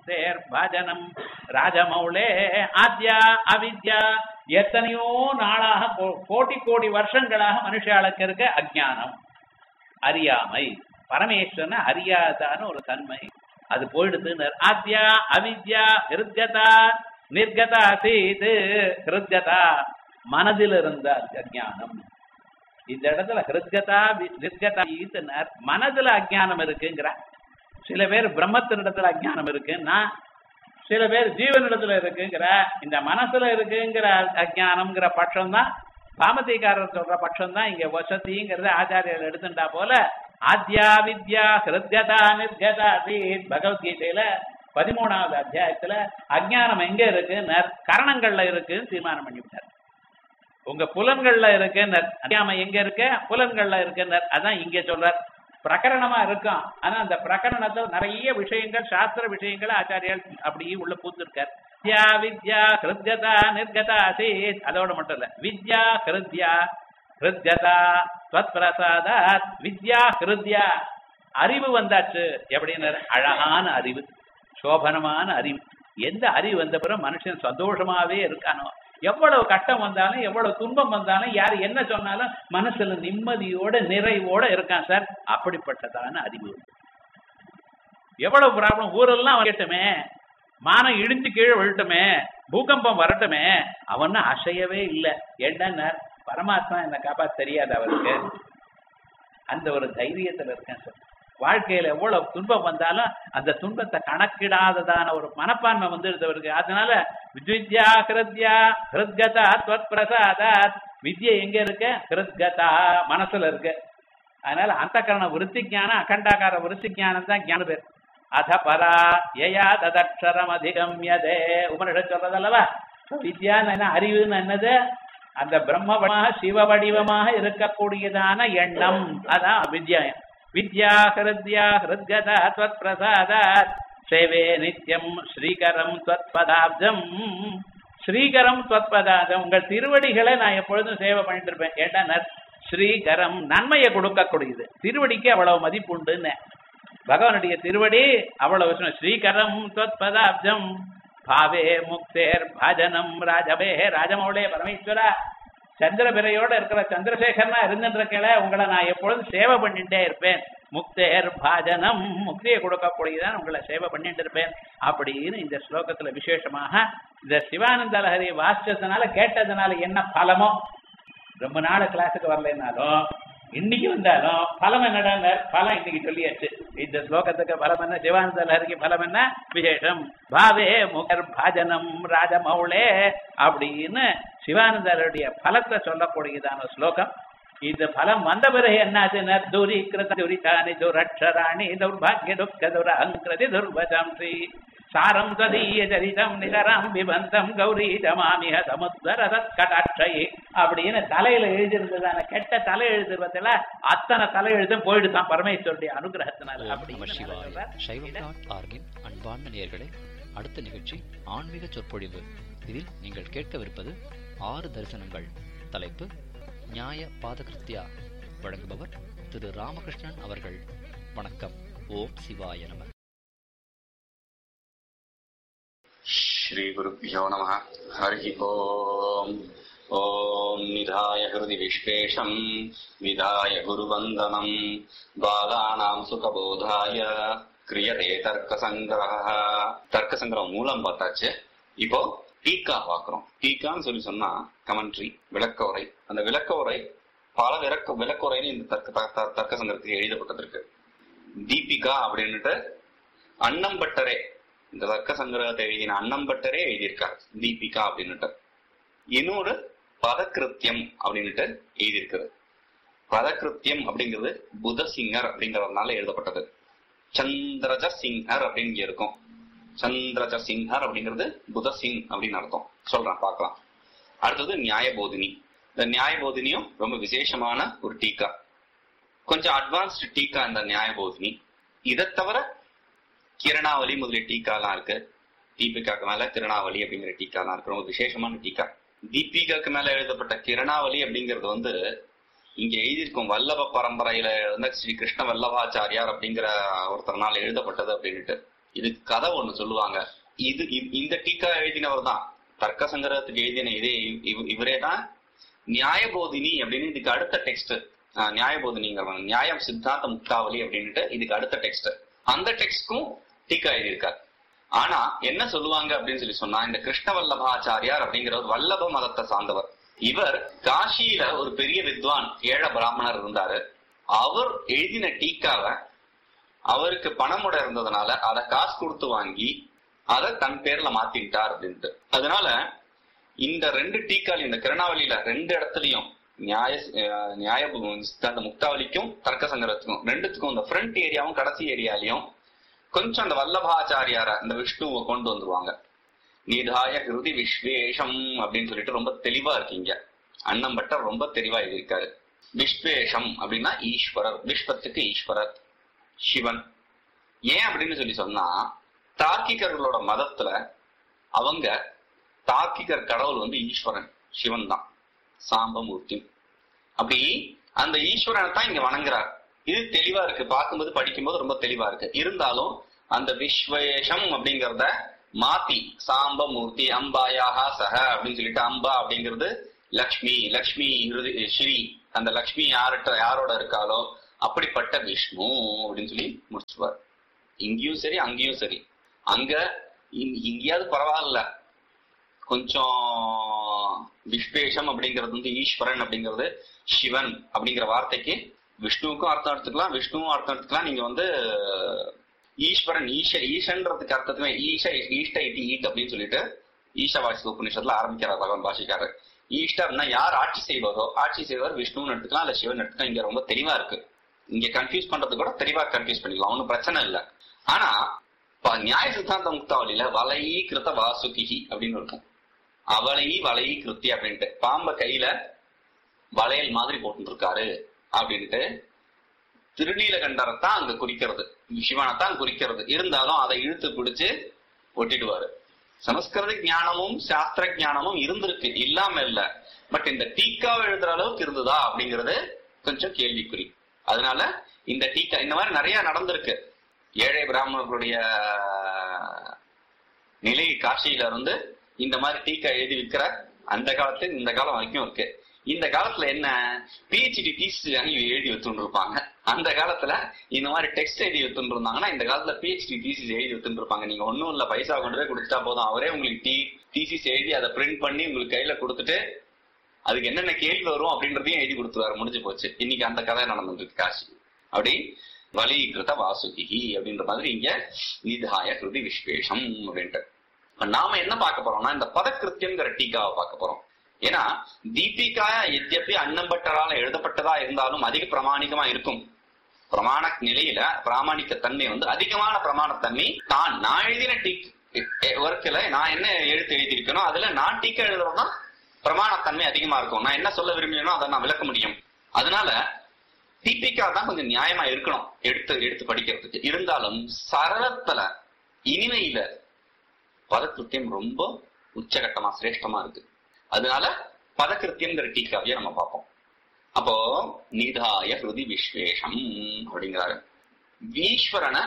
முக்தேர் பஜனம் ராஜமௌளே ஆத்யா அவித்யா எத்தனையோ நாளாக கோ- கோடி கோடி வருஷங்களாக மனுஷாளுக்கு இருக்க அஜ்ஞானம் அறியாமை பரமேஸ்வரனை அறியாதான்னு ஒரு தன்மை அது போயிடுதுன்னு ஆத்யா அவித்யா ஹிருத்யதா நிர்கதா சீது ஹிருத்யதா மனதில் இருந்த அஜ்ஞானம் இந்த இடத்துல ஹிருத்கதா வி- நிர்கதா ஈத்துனர் மனதுல அஜ்ஞானம் இருக்குங்கிற சில பேர் பிரம்மத்தினிடத்துல அஜ்ஞானம் இருக்குன்னா சில பேர் ஜீவனிடத்துல இருக்குங்கிற இந்த மனசுல இருக்குங்கிற அஜ்ஞானம்ங்கிற பட்சம் தான் சாமத்திகாரர் சொல்ற பட்சம் தான் இங்க வசதிங்கிறத ஆச்சாரியர்கள் எடுத்துட்டா போல ஆத்யா வித்யா ஹிருத்யதா நிர்கதா சீத் பகவத்கீதையில பதிமூணாவது அத்தியாயத்துல அஜ்ஞானம் எங்க இருக்கு கரணங்கள்ல இருக்குன்னு தீர்மானம் பண்ணிவிட்டார் உங்க புலன்கள்ல இருக்கு அறியாம எங்க இருக்கு புலன்கள்ல இருக்கு அதான் இங்க சொல்றார் பிரகரணமா இருக்கும் ஆனா அந்த பிரகரணத்துல நிறைய விஷயங்கள் சாஸ்திர விஷயங்கள் ஆச்சாரியால் அப்படியே உள்ள பூத்திருக்கார் வித்யா வித்யா ஹிருத்யதா நிர்கதா அசீத் அதோட மட்டும் இல்ல வித்யா ஹிருத்யா ஹிருத்யதா துவத் பிரசாதாத் வித்யா ஹிருத்யா அறிவு வந்தாச்சு எப்படின்னு அழகான அறிவு சோபனமான அறிவு எந்த அறிவு வந்த பிறகு மனுஷன் சந்தோஷமாவே இருக்கானோ எவ்வளவு கஷ்டம் வந்தாலும் எவ்வளவு துன்பம் வந்தாலும் யார் என்ன சொன்னாலும் மனசுல நிம்மதியோட நிறைவோட இருக்கான் சார் அப்படிப்பட்டதான அறிவு எவ்வளவு ப்ராப்ளம் ஊரெல்லாம் வரட்டுமே மானம் இடிஞ்சு கீழே விழட்டுமே பூகம்பம் வரட்டுமே அவன் அசையவே இல்லை என்ன பரமாத்மா என்ன காப்பாத்த தெரியாது அவருக்கு அந்த ஒரு தைரியத்துல இருக்கேன் சார் வாழ்க்கையில எவ்வளவு துன்பம் வந்தாலும் அந்த துன்பத்தை கணக்கிடாததான ஒரு மனப்பான்மை வந்துடுது அவருக்கு அதனால வித்யா ஹிருத்யா ஹிருத்கதா துவத் பிரசாதாத் வித்யை எங்க இருக்கு ஹிருத்கதா மனசுல இருக்கு அதனால அந்த கரண விருத்தி ஞானம் அகண்டாகார விருத்தி ஞானம் தான் ஞான பேர் அத பரா யயா ததக்ஷரம் அதிகம்யதே உபனிஷத் சொல்றதல்லவா வித்யான்னு என்ன அறிவுன்னு என்னது அந்த பிரம்ம சிவ வடிவமாக இருக்கக்கூடியதான எண்ணம் அதான் வித்யாயம் வித்யா ஹிருத்யா ஹிருத்கதா त्वत् பிரசாதாத் சேவே நித்யம் ஸ்ரீகரம் त्वत् பதாப்தம் ஸ்ரீகரம் त्वत् பதாப்தம் உங்கள் திருவடிகளை நான் எப்பொழுதும் சேவை பண்ணிட்டு இருப்பேன் ஏட்டா ஸ்ரீகரம் நன்மையை கொடுக்கக்கூடியது திருவடிக்கு அவ்வளவு மதிப்புண்டுன்னு பகவானுடைய திருவடி அவ்வளவு விஷயம். ஸ்ரீகரம் त्वत् பதாப்தம் பாவே முக்தேர் பஜனம் ராஜவே ராஜமௌளே பரமேஸ்வரா சந்திரபிரையோட இருக்கிற சந்திரசேகரனா இருந்துட்டு இருக்கல உங்களை நான் எப்பொழுதும் சேவை பண்ணிட்டே இருப்பேன் முக்தேர் பாஜனம் முக்தியை கொடுக்கக்கூடியதான் உங்களை சேவை பண்ணிட்டு இருப்பேன் அப்படின்னு இந்த ஸ்லோகத்துல விசேஷமாக இந்த சிவானந்த லஹரி வாசிச்சதுனால கேட்டதுனால என்ன பலமோ ரொம்ப நாள் கிளாஸுக்கு வரலைன்னாலும் இன்னைக்கு வந்தாலும் பலம் என்னடா பலம் இன்னைக்கு சொல்லியாச்சு இந்த ஸ்லோகத்துக்கு பலம் என்ன சிவானந்த லஹரிக்கு பலம் என்ன விசேஷம் பாவே முகர் பாஜனம் ராஜமௌளே அப்படின்னு சிவானந்தருடைய பலத்தை சொல்லக்கூடியதான ஸ்லோகம் இந்த பலம் வந்த பிறகு என்னாச்சுன்னா துரி கிருத துரிதானி துரக்ஷராணி துர்பாகிய துக்க துரஹங்கிருதி துர்வஜம்சி சாரம் ததீய சரிதம் நிகரம் விபந்தம் கௌரி ஜமாமிய சமுத்தர கடாட்சை அப்படின்னு தலையில எழுதியிருந்ததான கெட்ட தலை எழுதுறதுல அத்தனை தலை எழுதும் போயிடுதான் பரமேஸ்வருடைய அனுகிரகத்தினால ஓம் நம அப்படின்னு சிவாய சொல்றார். சைவம் டாட் ஆர்கின் அன்பார்ந்த நேயர்களே அடுத்த நிகழ்ச்சி ஆன்மீக சொற்பொழிவு இதில் நீங்கள் கேட்கவிருப்பது ஆறு தரிசனங்கள் தலைப்பு நியாய பாதகிருத்யா வழங்குபவர் திரு ராமகிருஷ்ணன் அவர்கள் வணக்கம் ஓம் சிவாய நம श्रीगुरुभ्यो नमः हरिः ओम् ॐ निधाय हृदि विश्वेशम् विधाय गुरुवन्दनम् बालानाम् सुखबोधाय क्रियते தர்க்கசங்கிரக தர்க்கசங்கிரகம் மூலம் பார்த்தாச்சு இப்போ டீக்கா பார்க்கிறோம் டீக்கான்னு சொல்லி சொன்னா கமெண்ட்ரி விளக்க உரை அந்த விளக்க உரை பல விளக்க விளக்க உரைன்னு இந்த தர்க்க தர்க்க- தர்க்க சங்கரத்துக்கு எழுதப்பட்டிருக்கு தீபிகா அப்படின்னுட்டு அன்னம்பட்டரே இந்த தர்க்க சங்கிரகத்தை எழுதின அன்னம்பட்டரே எழுதியிருக்கார் தீபிகா அப்படின்னுட்டு இன்னொரு பதக்கிருத்தியம் அப்படின்னுட்டு எழுதியிருக்கிறது பதக்கிருத்தியம் அப்படிங்கிறது புதசிங்கர் அப்படிங்கறதுனால எழுதப்பட்டது சந்திரஜ சிங்கர் அப்படின்னு இங்க இருக்கும் சந்திரஜ சிங்கர் அப்படிங்கிறது புதசிங் அப்படின்னு அர்த்தம் சொல்றேன் பார்க்கலாம் அடுத்தது நியாயபோதினி இந்த நியாயபோதினியும் ரொம்ப விசேஷமான ஒரு டீக்கா கொஞ்சம் அட்வான்ஸ்டு டீக்கா இந்த நியாயபோதினி இதை தவிர கிரணாவளி முதலிய டீக்காலாம் இருக்கு தீபிகாக்கு மேல திருநாவளி அப்படிங்கிற டீக்காலாம் இருக்கு ரொம்ப விசேஷமான டீக்கா தீபிகாக்கு மேல எழுதப்பட்ட கிரணாவளி அப்படிங்கிறது வந்து இங்க எழுதியிருக்கும் வல்லப பரம்பரையில இருந்த ஸ்ரீ கிருஷ்ண வல்லபாச்சாரியார் அப்படிங்கிற ஒருத்தர்னால எழுதப்பட்டது அப்படின்னுட்டு இதுக்கு கதை ஒண்ணு சொல்லுவாங்க இது இ- இந்த டீக்கா எழுதினவர் தான் தர்க்க சங்கரத்துக்கு எழுதின இதே இவ்- இவரே தான் நியாயபோதினி அப்படின்னு இதுக்கு அடுத்த டெக்ஸ்ட் நியாயபோதினிங்கிற நியாயம் சித்தாந்த முக்தாவலி அப்படின்னுட்டு இதுக்கு அடுத்த டெக்ஸ்ட் அந்த டெக்ஸ்ட்க்கும் டீக்கா எழுதியிருக்கார் ஆனா என்ன சொல்லுவாங்க அப்படின்னு சொல்லி சொன்னா இந்த கிருஷ்ண வல்லபாச்சாரியார் அப்படிங்கிறவர் வல்லப மதத்தை சார்ந்தவர் இவர் காஷியில ஒரு பெரிய வித்வான் ஏழ பிராமணர் இருந்தாரு அவர் எழுதின டீக்காவை அவருக்கு பணமுட இருந்ததுனால அதை காசு கொடுத்து வாங்கி அதை தன் பேர்ல மாத்திட்டார் அப்படின்ட்டு அதனால இந்த ரெண்டு டீக்கால் இந்த கிரணாவளியில ரெண்டு இடத்துலயும் நியாய அஹ், நியாய சித்தாந்த முக்தாவளிக்கும் தர்க்க சங்கரத்துக்கும் ரெண்டுத்துக்கும் இந்த ஃப்ரண்ட் ஏரியாவும் கடைசி ஏரியாலையும் கொஞ்சம் அந்த வல்லபாச்சாரியார இந்த விஷ்ணுவை கொண்டு வந்துருவாங்க நிதாய கிருதி விஸ்வேஷம் அப்படின்னு சொல்லிட்டு ரொம்ப தெளிவா இருக்கீங்க அண்ணன் பட்டர் ரொம்ப தெளிவா எழுதியிருக்காரு விஸ்வேஷம் அப்படின்னா ஈஸ்வரர் விஸ்வத்துக்கு ஈஸ்வரர் சிவன் ஏன் அப்படின்னு சொல்லி சொன்னா தார்க்கிகர்களோட மதத்துல அவங்க தார்க்கிகர் கடவுள் வந்து ஈஸ்வரன் சிவன் தான் சாம்பமூர்த்தி அப்படி அந்த ஈஸ்வரனை தான் இங்க வணங்குறார் இது தெளிவா இருக்கு பார்க்கும்போது படிக்கும்போது ரொம்ப தெளிவா இருக்கு இருந்தாலும் அந்த விஸ்வேஷம் அப்படிங்கறத மாத்தி சாம்பமூர்த்தி அம்பாயாக சக அப்படின்னு சொல்லிட்டு அம்பா அப்படிங்கிறது லக்ஷ்மி லக்ஷ்மி ஹிருதி- ஸ்ரீ அந்த லக்ஷ்மி யார்கிட்ட யாரோட இருக்காளோ அப்படிப்பட்ட விஷ்ணு அப்படின்னு சொல்லி முடிச்சுவார் இங்கேயும் சரி அங்கேயும் சரி அங்க இங்க- இங்கேயாவது பரவாயில்ல கொஞ்சம் விஸ்வேஷம் அப்படிங்கிறது வந்து ஈஸ்வரன் அப்படிங்கிறது சிவன் அப்படிங்கிற வார்த்தைக்கு விஷ்ணுவுக்கும் அர்த்தம் எடுத்துக்கலாம் விஷ்ணுவும் அர்த்தம் எடுத்துக்கலாம் நீங்க வந்து ஈஸ்வரன் ஈஷ ஈஷன்றதுக்கு அர்த்தத்துமே ஈஷ ஈஷ்ட இட்டி ஈட் அப்படின்னு சொல்லிட்டு ஈஷவாசி உபநிஷத்துல ஆரம்பிக்கிறார் பகவான் பாஷிக்காரர் ஈஷ்ட அப்படின்னா யார் ஆட்சி செய்வதோ ஆட்சி செய்வர் விஷ்ணுன்னு எடுத்துக்கலாம் இல்ல சிவன் எடுத்துக்கலாம் இங்க ரொம்ப தெளிவா இருக்கு இங்க கன்ஃபியூஸ் பண்றது கூட தெளிவா கன்ஃபியூஸ் பண்ணிக்கலாம் ஒன்னும் பிரச்சனை இல்ல ஆனா ப- நியாய சித்தாந்த முக்தாவளியில வலையீ கிருத வாசுகிஹி அப்படின்னு இருக்கும் அவளையி வலையீ கிருத்தி அப்படின்ட்டு பாம்ப கையில வளையல் மாதிரி போட்டு இருக்காரு அப்படின்ட்டு திருநீலகண்டரைத்தான் அங்க குறிக்கிறது சிவனைத்தான் குறிக்கிறது இருந்தாலும் அதை இழுத்து பிடிச்சு ஒட்டிடுவாரு சமஸ்கிருத ஞானமும் சாஸ்திர ஞானமும் இருந்திருக்கு இல்லாம இல்ல பட் இந்த டீக்காவை எழுதுற அளவுக்கு இருந்ததா அப்படிங்கிறது கொஞ்சம் கேள்விக்குறி அதனால இந்த டீக்கா இந்த மாதிரி நிறைய நடந்திருக்கு ஏழை பிராமணர்களுடைய நிலை காட்சியில இருந்து இந்த மாதிரி டீக்கா எழுதி விற்கிற அந்த காலத்துல இந்த காலம் வரைக்கும் இருக்கு இந்த காலத்துல என்ன பிஹெச்டி தீஸ் எழுதி வித்துட்டு இருப்பாங்க அந்த காலத்துல இந்த மாதிரி டெக்ஸ்ட் எழுதி வித்துட்டு இருந்தாங்கன்னா இந்த காலத்துல பிஹெச்டி தீசிஸ் எழுதி வித்துட்டு இருப்பாங்க நீங்க ஒண்ணும் இல்ல பைசா கொண்டு போய் கொடுத்துட்டா போதும் அவரே உங்களுக்கு டி தீசிஸ் எழுதி அதை பிரிண்ட் பண்ணி உங்களுக்கு கையில கொடுத்துட்டு அதுக்கு என்னென்ன கேள்வி வரும் அப்படின்றதையும் எழுதி கொடுத்துருவாரு முடிஞ்சு போச்சு இன்னைக்கு அந்த கதை நடந்துட்டு இருக்கு காசி அப்படி வலீகிருத வாசுகி அப்படின்ற மாதிரி இங்க நிதாய கிருதி விஸ்வேஷம் அப்படின்ட்டு இப்ப நாம என்ன பார்க்க போறோம்னா இந்த பதக்கிருத்தியங்கிற டீக்காவை பார்க்க போறோம் ஏன்னா தீபிகா எத்யப்பி அன்னம்பட்டரால எழுதப்பட்டதா இருந்தாலும் அதிக பிரமாணிகமா இருக்கும் பிரமாண நிலையில பிராமணிக்க தன்மை வந்து அதிகமான பிரமாணத்தன்மை தான் நான் எழுதின டீக் ஒர்க்ல நான் என்ன எழுத்து எழுதியிருக்கேனோ அதுல நான் டீக்கா எழுதுறதுதான் பிரமாணத்தன்மை அதிகமா இருக்கும் நான் என்ன சொல்ல விரும்பினோ அதை நான் விளக்க முடியும் அதனால தீபிகா தான் கொஞ்சம் நியாயமா இருக்கணும் எடுத்து எடுத்து படிக்கிறதுக்கு இருந்தாலும் சரளத்துல இனிமையில பதக்கிருத்தியம் ரொம்ப உச்சகட்டமா சிரேஷ்டமா இருக்கு அதனால பதக்கிருத்தியங்கிற டீக்காவையே நம்ம பார்ப்போம் அப்போ நிதாய ஹிருதி விஸ்வேஷம் அப்படிங்கிறாரு ஈஸ்வரனை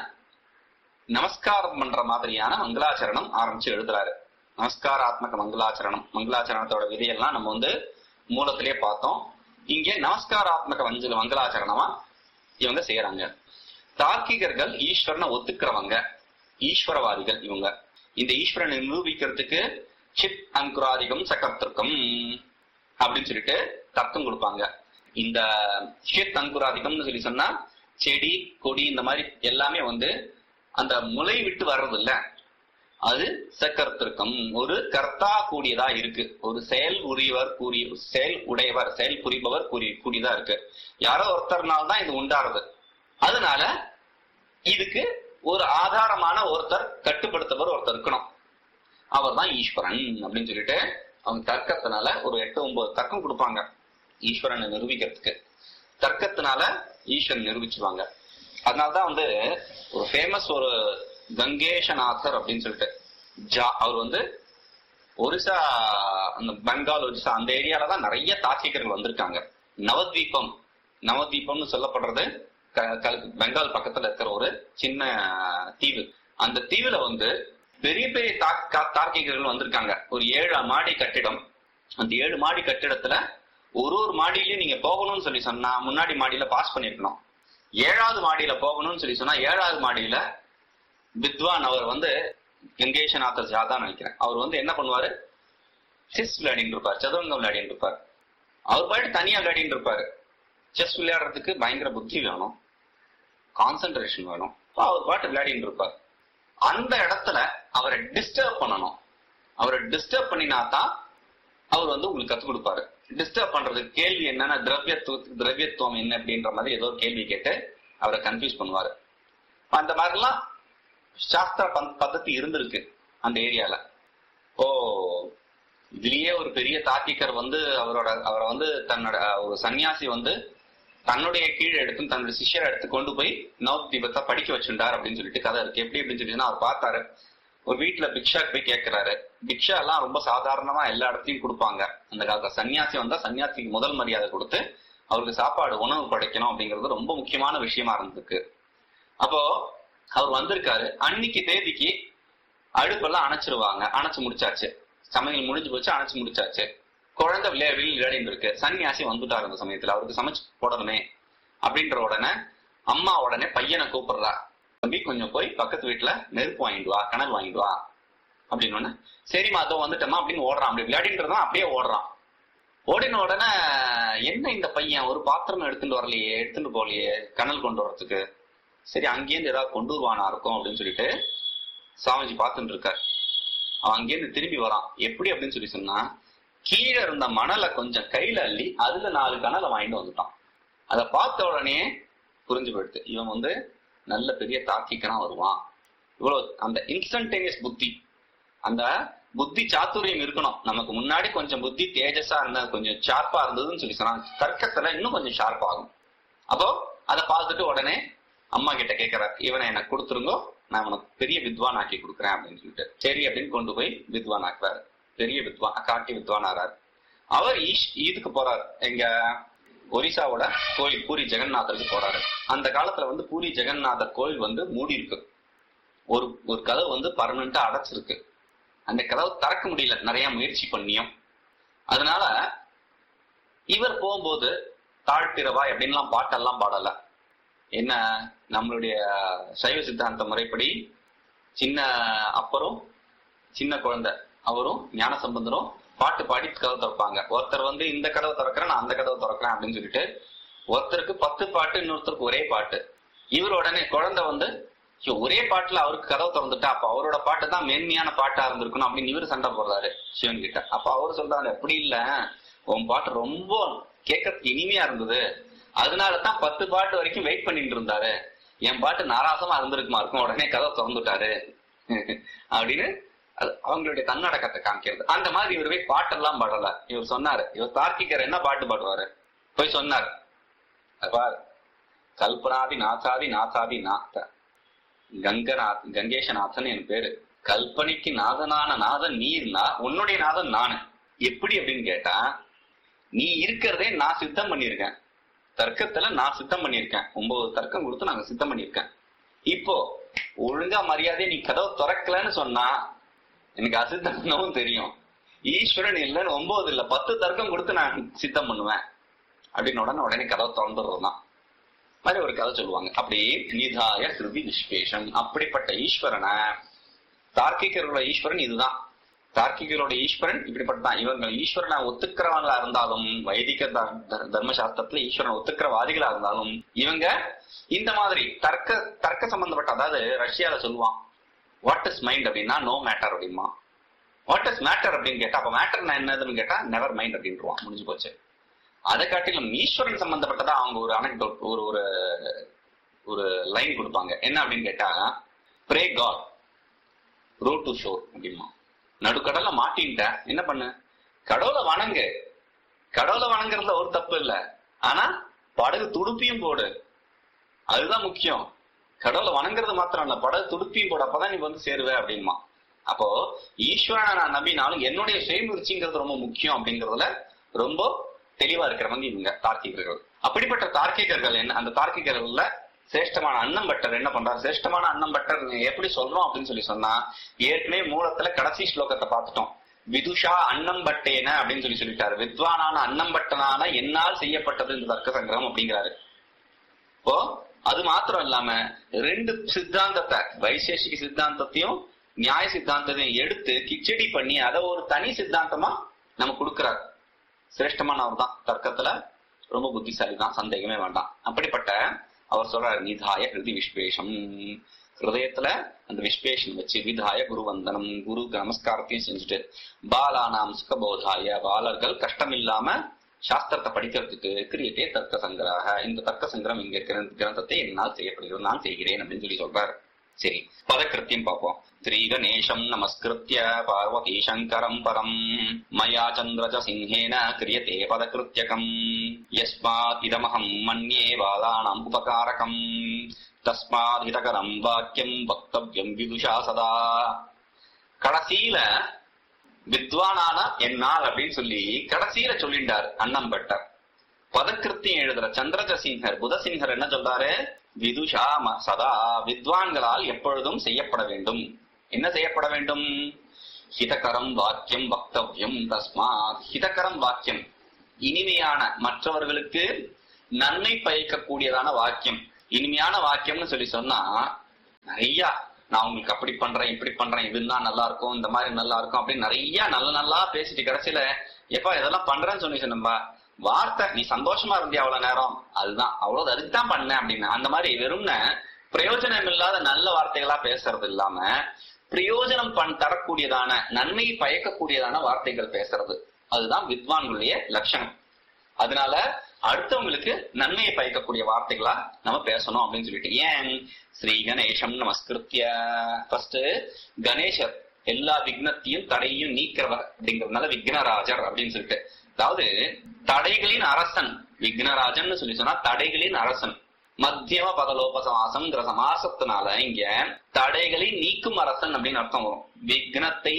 நமஸ்காரம் பண்ற மாதிரியான மங்களாச்சரணம் ஆரம்பிச்சு எழுதுறாரு நமஸ்காராத்மக மங்களாச்சரணம் மங்களாச்சரணத்தோட விதையெல்லாம் நம்ம வந்து மூலத்திலேயே பார்த்தோம் இங்க நமஸ்காராத்மக வஞ்சல் மங்களாச்சரணமா இவங்க செய்யறாங்க தார்க்கிகர்கள் ஈஸ்வரனை ஒத்துக்கிறவங்க ஈஸ்வரவாதிகள் இவங்க இந்த ஈஸ்வரனை நிரூபிக்கிறதுக்கு சித் அங்குராதிகம் சக்கரத்திற்கும் அப்படின்னு சொல்லிட்டு தர்க்கம் கொடுப்பாங்க இந்த ஷித் அங்குராதிகம்னு சொல்லி சொன்னா செடி கொடி இந்த மாதிரி எல்லாமே வந்து அந்த முளை விட்டு வர்றது இல்ல அது சக்கரத்திற்கும் ஒரு கர்த்தா கூடியதா இருக்கு ஒரு செயல் உரியவர் கூறிய செயல் உடையவர் செயல் புரிபவர் கூறி கூடியதா இருக்கு யாரோ ஒருத்தர்னால தான் இது உண்டாறது அதனால இதுக்கு ஒரு ஆதாரமான ஒருத்தர் கட்டுப்படுத்தவர் ஒருத்தர் இருக்கணும் அவர் தான் ஈஸ்வரன் அப்படின்னு சொல்லிட்டு அவங்க தர்க்கத்தினால ஒரு எட்டு ஒன்பது தர்க்கம் கொடுப்பாங்க ஈஸ்வரனை நிரூபிக்கிறதுக்கு தர்க்கத்தினால ஈஸ்வரன் நிரூபிச்சுவாங்க அதனாலதான் வந்து ஒரு ஃபேமஸ் ஒரு கங்கேஷநாதர் அப்படின்னு சொல்லிட்டு ஜா அவர் வந்து ஒரிசா அந்த பெங்கால் ஒரிசா அந்த ஏரியால தான் நிறைய தாக்கிகர்கள் வந்திருக்காங்க நவத்வீபம் நவத்வீபம்னு சொல்லப்படுறது க- க- பெங்கால் பக்கத்துல இருக்கிற ஒரு சின்ன தீவு அந்த தீவுல வந்து பெரிய பெரிய தாக்- கா- தார்க்கிகர்கள் வந்திருக்காங்க ஒரு ஏழு மாடி கட்டிடம் அந்த ஏழு மாடி கட்டிடத்துல ஒரு ஒரு மாடியிலயும் நீங்க போகணும்னு சொல்லி சொன்னா முன்னாடி மாடியில பாஸ் பண்ணிருக்கணும் ஏழாவது மாடியில போகணும்னு சொல்லி சொன்னா ஏழாவது மாடியில வித்வான் அவர் வந்து கங்கேஷநாதர் ஜாதான் நினைக்கிறேன் அவர் வந்து என்ன பண்ணுவாரு செஸ் விளையாடிட்டு இருப்பார் சதுரங்கம் விளையாடிட்டு இருப்பார் அவர் பாட்டு தனியா விளையாடிட்டு இருப்பாரு செஸ் விளையாடுறதுக்கு பயங்கர புத்தி வேணும் கான்சென்ட்ரேஷன் வேணும் அப்ப அவர் பாட்டு விளையாடிட்டு இருப்பார் அந்த இடத்துல அவரை டிஸ்டர்ப் பண்ணணும் அவரை டிஸ்டர்ப் பண்ணினா தான் அவர் வந்து உங்களுக்கு கத்துக் கொடுப்பாரு டிஸ்டர்ப் பண்றதுக்கு கேள்வி என்னன்னா திரவியத்துவ திரவியத்துவம் என்ன அப்படின்ற மாதிரி ஏதோ ஒரு கேள்வி கேட்டு அவரை கன்ஃபியூஸ் பண்ணுவாரு அந்த மாதிரிலாம் சாஸ்திர பந்- பద్ధதி இருந்திருக்கு அந்த ஏரியால ஓ இதுலயே ஒரு பெரிய தாக்கிக்கர் வந்து அவரோட அவரை வந்து தன்னோட அஹ், ஒரு சன்னியாசி வந்து தன்னுடைய கீழே எடுத்து தன்னுடைய சிஷ்யரை எடுத்து கொண்டு போய் நவத் தீபத்தை படிக்க வச்சுட்டார் அப்படின்னு சொல்லிட்டு கதை இருக்கு எப்படி அப்படின்னு சொல்லிட்டுன்னா அவர் பார்த்தாரு ஒரு வீட்டுல பிக்ஷாக்கு போய் கேட்கிறாரு பிக்ஷா எல்லாம் ரொம்ப சாதாரணமா எல்லா இடத்தையும் கொடுப்பாங்க அந்த காலத்துல சன்னியாசி வந்தா சன்னியாசிக்கு முதல் மரியாதை கொடுத்து அவருக்கு சாப்பாடு உணவு படைக்கணும் அப்படிங்கிறது ரொம்ப முக்கியமான விஷயமா இருந்திருக்கு அப்போ அவர் வந்திருக்காரு அன்னைக்கு தேதிக்கு அடுப்பெல்லாம் அணைச்சிருவாங்க அணைச்சு முடிச்சாச்சு சமையல் முடிஞ்சு போச்சு அணைச்சு முடிச்சாச்சு குழந்தை விளையா வெளியில் விளையாடிட்டு இருக்கு சன்னியாசி வந்துட்டாரு அந்த சமயத்துல அவருக்கு சமைச்சு போடணுமே அப்படின்ற உடனே அம்மா உடனே பையனை கூப்பிடுறா தம்பி கொஞ்சம் போய் பக்கத்து வீட்டுல நெருப்பு வாங்கிட்டு வா கனல் வாங்கிட்டு வா அப்படின்னு உடனே சரிம்மா அதோ வந்துட்டோமா அப்படின்னு ஓடுறான் அப்படி விளையாடிட்டு இருந்தான் அப்படியே ஓடுறான் ஓடின உடனே என்ன இந்த பையன் ஒரு பாத்திரம் எடுத்துட்டு வரலையே எடுத்துட்டு போகலையே கனல் கொண்டு வரதுக்கு சரி அங்கேருந்து ஏதாவது கொண்டு வருவானா இருக்கும் அப்படின்னு சொல்லிட்டு சாமிஜி பார்த்துட்டு இருக்கார் அவன் அங்கேருந்து திரும்பி வரான் எப்படி அப்படின்னு சொல்லி சொன்னா கீழே இருந்த மணலை கொஞ்சம் கையில அள்ளி அதுல நாலு கனலை வாங்கிட்டு வந்துட்டான் அதை பார்த்த உடனே புரிஞ்சு போயிடுது இவன் வந்து நல்ல பெரிய தாக்கிக்கனா வருவான் இவ்வளவு அந்த இன்ஸ்டன்டேனியஸ் புத்தி அந்த புத்தி சாத்துரியம் இருக்கணும் நமக்கு முன்னாடி கொஞ்சம் புத்தி தேஜஸா இருந்தா கொஞ்சம் ஷார்ப்பா இருந்ததுன்னு சொல்லி சொன்னா தர்க்கத்துல இன்னும் கொஞ்சம் ஷார்ப் ஆகும் அப்போ அதை பார்த்துட்டு உடனே அம்மா கிட்ட கேட்கிறார் இவனை எனக்கு கொடுத்துருங்கோ நான் உனக்கு பெரிய வித்வான் ஆக்கி கொடுக்குறேன் அப்படின்னு சொல்லிட்டு சரி அப்படின்னு கொண்டு போய் வித்வான் ஆக்குறாரு பெரிய வித்வான் காட்டி வித்வான் ஆறாரு அவர் ஈஷ் இதுக்கு போறாரு எங்க ஒரிசாவோட கோயில் பூரி ஜெகநாதருக்கு போறாரு அந்த காலத்துல வந்து பூரி ஜெகநாதர் கோயில் வந்து மூடி இருக்கு ஒரு ஒரு கதவு வந்து பர்மனண்டா அடைச்சிருக்கு அந்த கதவு திறக்க முடியல நிறைய முயற்சி பண்ணியும் அதனால இவர் போகும்போது தாழ்த்திரவாய் அப்படின்லாம் பாட்டெல்லாம் பாடல என்ன நம்மளுடைய சைவ சித்தாந்த முறைப்படி சின்ன அப்பரும் சின்ன குழந்தை அவரும் ஞான சம்பந்தரும் பாட்டு பாடி கதவை திறப்பாங்க ஒருத்தர் வந்து இந்த கதவை திறக்கிறேன் நான் அந்த கதவை திறக்கிறேன் அப்படின்னு சொல்லிட்டு ஒருத்தருக்கு பத்து பாட்டு இன்னொருத்தருக்கு ஒரே பாட்டு இவர் உடனே குழந்தை வந்து ஐயோ, ஒரே பாட்டுல அவருக்கு கதவை திறந்துட்டா அப்ப அவரோட பாட்டு தான் மேன்மையான பாட்டா இருந்திருக்கணும் அப்படின்னு இவரு சண்டை போடுறாரு சிவன் கிட்ட அப்ப அவர் சொல்றாரு அப்படி இல்ல உன் பாட்டு ரொம்ப கேட்கறதுக்கு இனிமையா இருந்தது அதனால தான் பத்து பாட்டு வரைக்கும் வெயிட் பண்ணிட்டு இருந்தாரு என் பாட்டு நாராசமா இருந்திருக்குமா இருக்கும் உடனே கதவை திறந்துட்டாரு அப்படின்னு அது அவங்களுடைய தன்னடக்கத்தை காமிக்கிறது அந்த மாதிரி இவர் போய் பாட்டெல்லாம் பாடல இவர் சொன்னாரு இவர் தார்க்கிகர் என்ன பாட்டு பாடுவாரு போய் சொன்னார் பார் கல்பனாதி நாசாதி நாசாதி நாத்த கங்கநாத் கங்கேஷநாதன் என் பேரு கல்பனைக்கு நாதனான நாதன் நீர்னா உன்னுடைய நாதன் நானு எப்படி அப்படின்னு கேட்டா நீ இருக்கிறதே நான் சித்தம் பண்ணியிருக்கேன் தர்க்கத்துல நான் சித்தம் பண்ணியிருக்கேன் ஒன்பது தர்க்கம் கொடுத்து நாங்க சித்தம் பண்ணியிருக்கேன் இப்போ ஒழுங்கா மரியாதை நீ கதவை திறக்கலன்னு சொன்னா எனக்கு அசித்தம் பண்ணவும் தெரியும் ஈஸ்வரன் இல்லைன்னு ஒன்பது இல்ல பத்து தர்க்கம் கொடுத்து நான் சித்தம் பண்ணுவேன் அப்படின்னு உடனே உடனே கதவை திறந்துடுறதுதான் மாதிரி ஒரு கதை சொல்லுவாங்க அப்படி நிதாய ஹிருதி விஸ்வேஷம் அப்படிப்பட்ட ஈஸ்வரனை தார்க்கிகர்களோட ஈஸ்வரன் இதுதான் தார்க்கிகரோட ஈஸ்வரன் இப்படிப்பட்டதான் இவங்க ஈஸ்வரனை ஒத்துக்கிறவங்களா இருந்தாலும் வைதிக த- த- தர்மசாஸ்திரத்துல ஈஸ்வரனை ஒத்துக்கிறவாதிகளா இருந்தாலும் இவங்க இந்த மாதிரி தர்க்க தர்க்க சம்பந்தப்பட்ட அதாவது ரஷ்யால சொல்லுவான் வாட் இஸ் மைண்ட் அப்படின்னா நோ மேட்டர் அப்படிமா வாட் இஸ் மேட்டர் அப்படின்னு கேட்டா அப்ப மேட்டர் என்னதுன்னு கேட்டா நெவர் மைண்ட் அப்படின்ட்டுருவான் முடிஞ்சு போச்சு அதை காட்டிலும் ஈஸ்வரன் சம்பந்தப்பட்டதா அவங்க ஒரு அனக்டோட் ஒரு ஒரு ஒரு லைன் கொடுப்பாங்க என்ன அப்படின்னு கேட்டா pray god row to shore அப்படிமா நடுக்கடல்ல மாட்டின்ட்ட என்ன பண்ணு கடவுளை வணங்கு கடவுளை வணங்குறதுல ஒரு தப்பு இல்ல ஆனா படகு துடுப்பியும் போடு அதுதான் முக்கியம் கடவுளை வணங்குறது மாத்திரம் இல்ல படகு துடுப்பியும் போடு அப்பதான் நீ வந்து சேருவ அப்படிமா அப்போ ஈஸ்வரனை நான் நம்பினாலும் என்னுடைய சுயமுயற்சிங்கிறது ரொம்ப முக்கியம் அப்படிங்கறதுல ரொம்ப தெளிவா இருக்கிறவங்க இவங்க தார்க்கிகர்கள் அப்படிப்பட்ட தார்க்கிகர்கள் என்ன அந்த தார்க்கிகர்கள்ல சிரேஷ்டமான அன்னம் பட்டர் என்ன பண்றாரு சிரேஷ்டமான அன்னம் பட்டர் எப்படி சொல்றோம் அப்படின்னு சொல்லி சொன்னா ஏற்கனவே மூலத்துல கடைசி ஸ்லோகத்தை பார்த்துட்டோம் விதுஷா அன்னம் பட்டேன அப்படின்னு சொல்லி சொல்லிட்டாரு வித்வானான அன்னம் பட்டனான என்னால் செய்யப்பட்டது இந்த தர்க்க சங்கிரகம் அப்படிங்கிறாரு இப்போ அது மாத்திரம் இல்லாம ரெண்டு சித்தாந்தத்தை வைசேஷிக சித்தாந்தத்தையும் நியாய சித்தாந்தத்தையும் எடுத்து கிச்சடி பண்ணி அதை ஒரு தனி சித்தாந்தமா நம்ம கொடுக்கிறார் சிரேஷ்டமானவர் தான் தர்க்கத்துல ரொம்ப புத்திசாலி தான் சந்தேகமே வேண்டாம் அப்படிப்பட்ட அவர் சொல்றாரு நிதாய ஹிருதி விஸ்வேஷம் ஹிருதயத்துல அந்த விஸ்வேஷம் வச்சு விதாய குரு வந்தனம் குரு நமஸ்காரத்தையும் செஞ்சுட்டு பாலானாம் சுகபோதாய பாலர்கள் கஷ்டம் இல்லாம சாஸ்திரத்தை படிக்கிறதுக்கு கிரியத்தே தர்க்க சங்கிரக இந்த தர்க்க சங்கிரம் இங்க இருக்கிற கிரந்தத்தை என்னால் செய்யப்படுகிறது நான் செய்கிறேன் அப்படின்னு சொல்லி சொல்றாரு சரி பதக்கிருத்தியம் பார்ப்போம் ஸ்ரீ கணேசம் நமஸ்கிருத்திய பார்வதி சங்கரம் பரம் மயா சந்திரஜ சிங்கேன கிரியதே பதகிருத்தியகம் யஸ்மாத் இதமஹம் மன்யே பாலானாம் உபகாரகம் தஸ்மாத் ஹிதகரம் வாக்கியம் வக்தவ்யம் விதுஷா சதா கடைசியில வித்வானான என்னால் அப்படின்னு சொல்லி கடைசியில சொல்லிண்டார் அன்னம்பட்டர் பதக்கிருத்தியம் எழுதுற சந்திரஜ சிங்கர் புதசிங்கர் என்ன சொல்றாரு விதுஷா ம- சதா வித்வான்களால் எப்பொழுதும் செய்யப்பட வேண்டும் என்ன செய்யப்பட வேண்டும் ஹிதகரம் வாக்கியம் வக்தவ்யம் தஸ்மாத் ஹிதகரம் வாக்கியம் இனிமையான மற்றவர்களுக்கு நன்மை பயக்கக்கூடியதான வாக்கியம் இனிமையான வாக்கியம்னு சொல்லி சொன்னா நிறைய நான் உங்களுக்கு அப்படி பண்றேன் இப்படி பண்றேன் இதுன்னா நல்லா இருக்கும் இந்த மாதிரி நல்லா இருக்கும் அப்படின்னு நிறைய நல்ல நல்லா பேசிட்டு கடைசியில எப்பா இதெல்லாம் பண்றேன்னு சொல்லி சொன்னப்பா வார்த்தை நீ சந்தோஷமா இருந்தியா அவ்வளவு நேரம் அதுதான் அவ்வளவு அதுக்கு தான் பண்ணேன் அப்படின்னு அந்த மாதிரி வெறும்ன பிரயோஜனம் இல்லாத நல்ல வார்த்தைகளா பேசுறது இல்லாம பிரயோஜனம் பண் தரக்கூடியதான நன்மை பயக்கக்கூடியதான வார்த்தைகள் பேசுறது அதுதான் வித்வான்களுடைய லட்சணம் அதனால அடுத்தவங்களுக்கு நன்மையை பயக்கக்கூடிய வார்த்தைகளா நம்ம பேசணும் அப்படின்னு சொல்லிட்டு ஏன் ஸ்ரீ கணேசம் நமஸ்கிருத்திய ஃபர்ஸ்ட் கணேசர் எல்லா விக்னத்தையும் தடையும் நீக்கிறவர் அப்படிங்கறதுனால விக்னராஜர் அப்படின்னு சொல்லிட்டு அதாவது தடைகளின் அரசன் விக்னராஜன் சொல்லி சொன்னா தடைகளின் அரசன் மத்தியம பதலோபசமாசம்ங்கிற சமாசத்தினால இங்க தடைகளை நீக்கும் அரசன் அப்படின்னு அர்த்தம் வரும் விக்னத்தை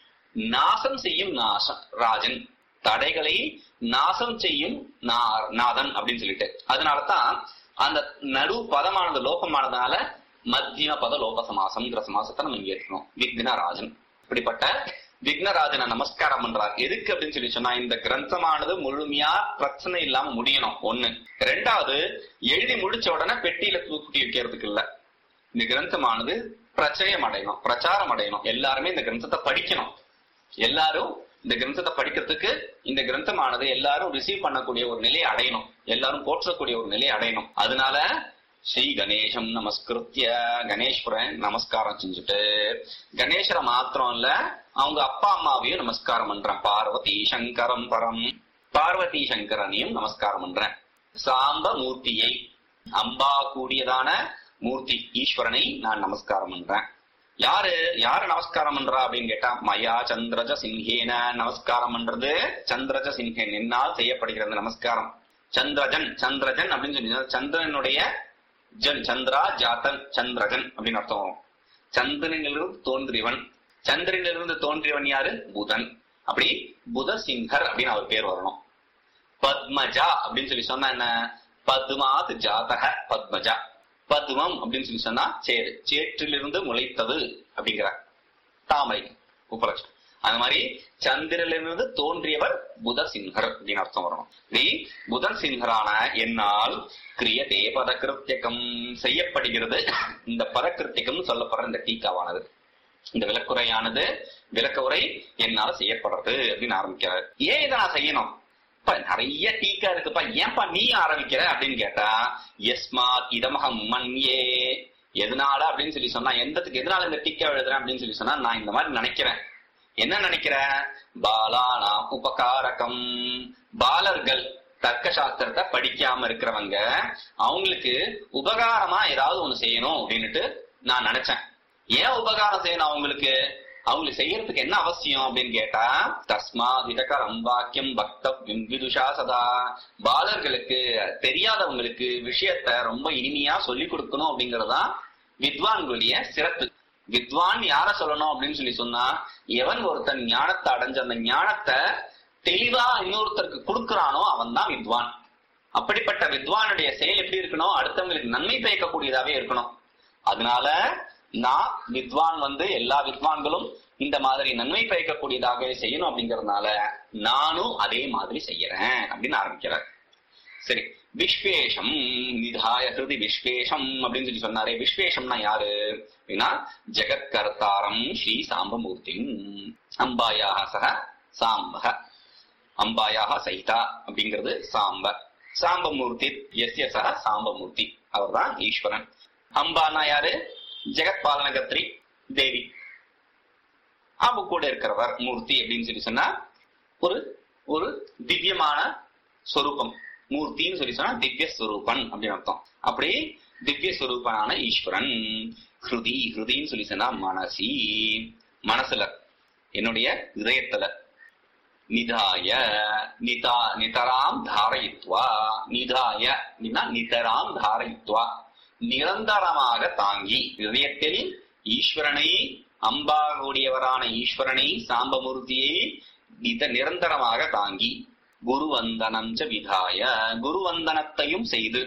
நாசம் செய்யும் நாசம் ராஜன் தடைகளை நாசம் செய்யும் நா- நாதன் அப்படின்னு சொல்லிட்டு அதனாலதான் அந்த நடு பதமானது லோகமானதுனால மத்தியம பத லோக சமாசம்ங்கிற சமாசத்தை நம்ம இங்க ஏற்றுக்கணும் விக்னராஜன் இப்படிப்பட்ட விக்னராஜனை நமஸ்காரம் பண்றார் எதுக்கு அப்படின்னு சொல்லி சொன்னா இந்த கிரந்தமானது முழுமையா பிரச்சனை இல்லாம முடியணும் ஒண்ணு ரெண்டாவது எழுதி முடிச்ச உடனே பெட்டியில தூக்கி வைக்கிறதுக்கு இல்ல இந்த கிரந்தமானது பிரச்சயம் அடையணும் பிரச்சாரம் அடையணும் எல்லாருமே இந்த கிரந்தத்தை படிக்கணும் எல்லாரும் இந்த கிரந்தத்தை படிக்கிறதுக்கு இந்த கிரந்தமானது எல்லாரும் ரிசீவ் பண்ணக்கூடிய ஒரு நிலையை அடையணும் எல்லாரும் போற்றக்கூடிய ஒரு நிலையை அடையணும் அதனால ஸ்ரீ கணேசம் நமஸ்கிருத்திய கணேஸ்வரன் நமஸ்காரம் செஞ்சுட்டு கணேசரை மாத்திரம் இல்ல அவங்க அப்பா அம்மாவையும் நமஸ்காரம் பண்றேன் பார்வதி சங்கரம் பரம் பார்வதி சங்கரனையும் நமஸ்காரம் பண்றேன் சாம்ப மூர்த்தியை அம்பா கூடியதான மூர்த்தி ஈஸ்வரனை நான் நமஸ்காரம் பண்றேன் யாரு யாரு நமஸ்காரம் பண்றா அப்படின்னு கேட்டா மயா சந்திரஜ சிங்கேன நமஸ்காரம் பண்றது சந்திரஜ சிங்கேன் என்னால் செய்யப்படுகிறது நமஸ்காரம் சந்திரஜன் சந்திரஜன் அப்படின்னு சொல்லி சொன்னா சந்திரனுடைய ஜன் சந்திரா ஜாத்தன் சந்திரஜன் அப்படின்னு அர்த்தம் வரும் சந்திரனிலிருந்து தோன்றியவன் சந்திரனிலிருந்து தோன்றியவன் யாரு புதன் அப்படி புத சிங்கர் அப்படின்னு அவர் பேர் வரணும் பத்மஜா அப்படின்னு சொல்லி சொன்னா என்ன பத்மாத் ஜாதக பத்மஜா பத்மம் அப்படின்னு சொல்லி சொன்னா சேரு சேற்றிலிருந்து முளைத்தது அப்படிங்கிறார் தாமரை உபலட்சம் அந்த மாதிரி சந்திரனிலிருந்து தோன்றியவர் புத சிங்கர் அப்படின்னு அர்த்தம் வரணும் இப்படி புதன் சிங்கரான என்னால் கிரியதே பதகிருத்தியகம் செய்யப்படுகிறது இந்த பதகிருத்தியகம் சொல்லப்படுற இந்த டீக்காவானது இந்த விளக்குறையானது விளக்க உரை என்னால செய்யப்படுறது அப்படின்னு ஆரம்பிக்கிறார் ஏன் இதை நான் செய்யணும் இப்ப நிறைய டீக்கா இருக்குப்பா ஏன்பா நீ ஆரம்பிக்கிற அப்படின்னு கேட்டா எஸ்மாத் இதமகம் மன்யே எதனால அப்படின்னு சொல்லி சொன்னா எந்தத்துக்கு எதனால இந்த டீக்கா எழுதுறேன் அப்படின்னு சொல்லி சொன்னா நான் இந்த மாதிரி நினைக்கிறேன் என்ன நினைக்கிறேன் பாலானா உபகாரகம் பாலர்கள் தர்க்க சாஸ்திரத்தை படிக்காம இருக்கிறவங்க அவங்களுக்கு உபகாரமா ஏதாவது ஒண்ணு செய்யணும் அப்படின்னுட்டு நான் நினைச்சேன் ஏன் உபகாரம் செய்யணும் அவங்களுக்கு அவங்களுக்கு செய்யறதுக்கு என்ன அவசியம் அப்படின்னு கேட்டா தஸ்மா விதகரம் வாக்கியம் பக்தவ்யம் விதுஷா சதா பாலர்களுக்கு தெரியாதவங்களுக்கு விஷயத்த ரொம்ப இனிமையா சொல்லி கொடுக்கணும் அப்படிங்கறதுதான் வித்வான்களுடைய சிறப்பு வித்வான் யார சொல்லணும் அப்படின்னு சொல்லி சொன்னா எவன் ஒருத்தன் ஞானத்தை அடைஞ்ச அந்த ஞானத்தை தெளிவா இன்னொருத்தருக்கு கொடுக்கறானோ அவன் தான் வித்வான் அப்படிப்பட்ட வித்வானுடைய செயல் எப்படி இருக்கணும் அடுத்தவங்களுக்கு நன்மை பயக்கக்கூடியதாவே இருக்கணும் அதனால நான் வித்வான் வந்து எல்லா வித்வான்களும் இந்த மாதிரி நன்மை பயக்கக்கூடியதாக செய்யணும் அப்படிங்கறதுனால நானும் அதே மாதிரி செய்யறேன் அப்படின்னு ஆரம்பிக்கிறார் சரி விஸ்வேஷம் நிதாய ஹிருதி விஸ்வேஷம் அப்படின்னு சொல்லி சொன்னாரே விஸ்வேஷம்னா யாரு அப்படின்னா ஜெகத்கர்த்தாரம் ஸ்ரீ சாம்பமூர்த்தி அம்பாயாக சக சாம்பக அம்பாயாக சகிதா அப்படிங்கிறது சாம்ப சாம்பமூர்த்தி எஸ்ய சக சாம்பமூர்த்தி அவர்தான் ஈஸ்வரன் அம்பானா யாரு ஜெகத் பாலனகத்ரி தேவி அவங்க கூட இருக்கிறவர் மூர்த்தி அப்படின்னு சொல்லி சொன்னா ஒரு ஒரு திவ்யமான சொரூபம் மூர்த்தின்னு சொல்லி சொன்னா திவ்ய ஸ்வரூபன் அப்படின்னு அர்த்தம் அப்படி திவ்ய ஸ்வரூபனான ஈஸ்வரன் ஹிருதி ஹிருதின்னு சொல்லி சொன்னா மனசி மனசுல என்னுடைய இதயத்துல நிதாய நிதா நிதராம் தாரயித்வா நிதாய அப்படின்னா நிதராம் தாரயித்வா நிரந்தரமாக தாங்கி இதயத்தில் ஈஸ்வரனை அம்பாகுடையவரான ஈஸ்வரனை சாம்பமூர்த்தியை நித நிரந்தரமாக தாங்கி குருவந்தனம் ச விதாய குருவந்தனத்தையும் செய்து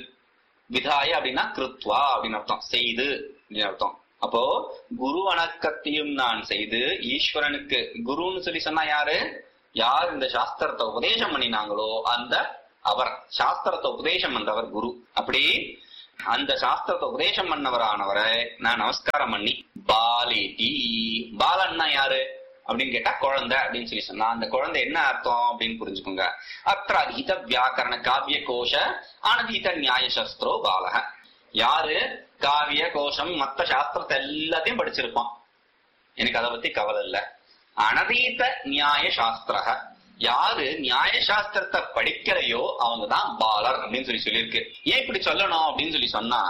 விதாய அப்படின்னா கிருத்வா அப்படின்னு அர்த்தம் செய்து அப்படின்னு அர்த்தம் அப்போ குரு வணக்கத்தையும் நான் செய்து ஈஸ்வரனுக்கு குருன்னு சொல்லி சொன்னா யாரு யார் இந்த சாஸ்திரத்தை உபதேசம் பண்ணினாங்களோ அந்த அவர் சாஸ்திரத்தை உபதேசம் பண்றவர் குரு அப்படி அந்த சாஸ்திரத்தை உபதேசம் பண்ணவரானவரை நான் நமஸ்காரம் பண்ணி பாலேதி பாலன்னா யாரு அப்படின்னு கேட்டா குழந்தை அப்படின்னு சொல்லி சொன்னா அந்த குழந்தை என்ன அர்த்தம் அப்படின்னு புரிஞ்சுக்கோங்க அத்த அதீத வியாக்கரண காவிய கோஷ அனதீத நியாய சஸ்திரோ பாலக யாரு காவிய கோஷம் மத்த சாஸ்திரத்தை எல்லாத்தையும் படிச்சிருப்பான் எனக்கு அதை பத்தி கவலை இல்ல அனதீத நியாய சாஸ்திரக யாரு நியாய சாஸ்திரத்தை படிக்கலையோ அவங்க தான் பாலர் அப்படின்னு சொல்லி சொல்லியிருக்கு ஏன் இப்படி சொல்லணும் அப்படின்னு சொல்லி சொன்னா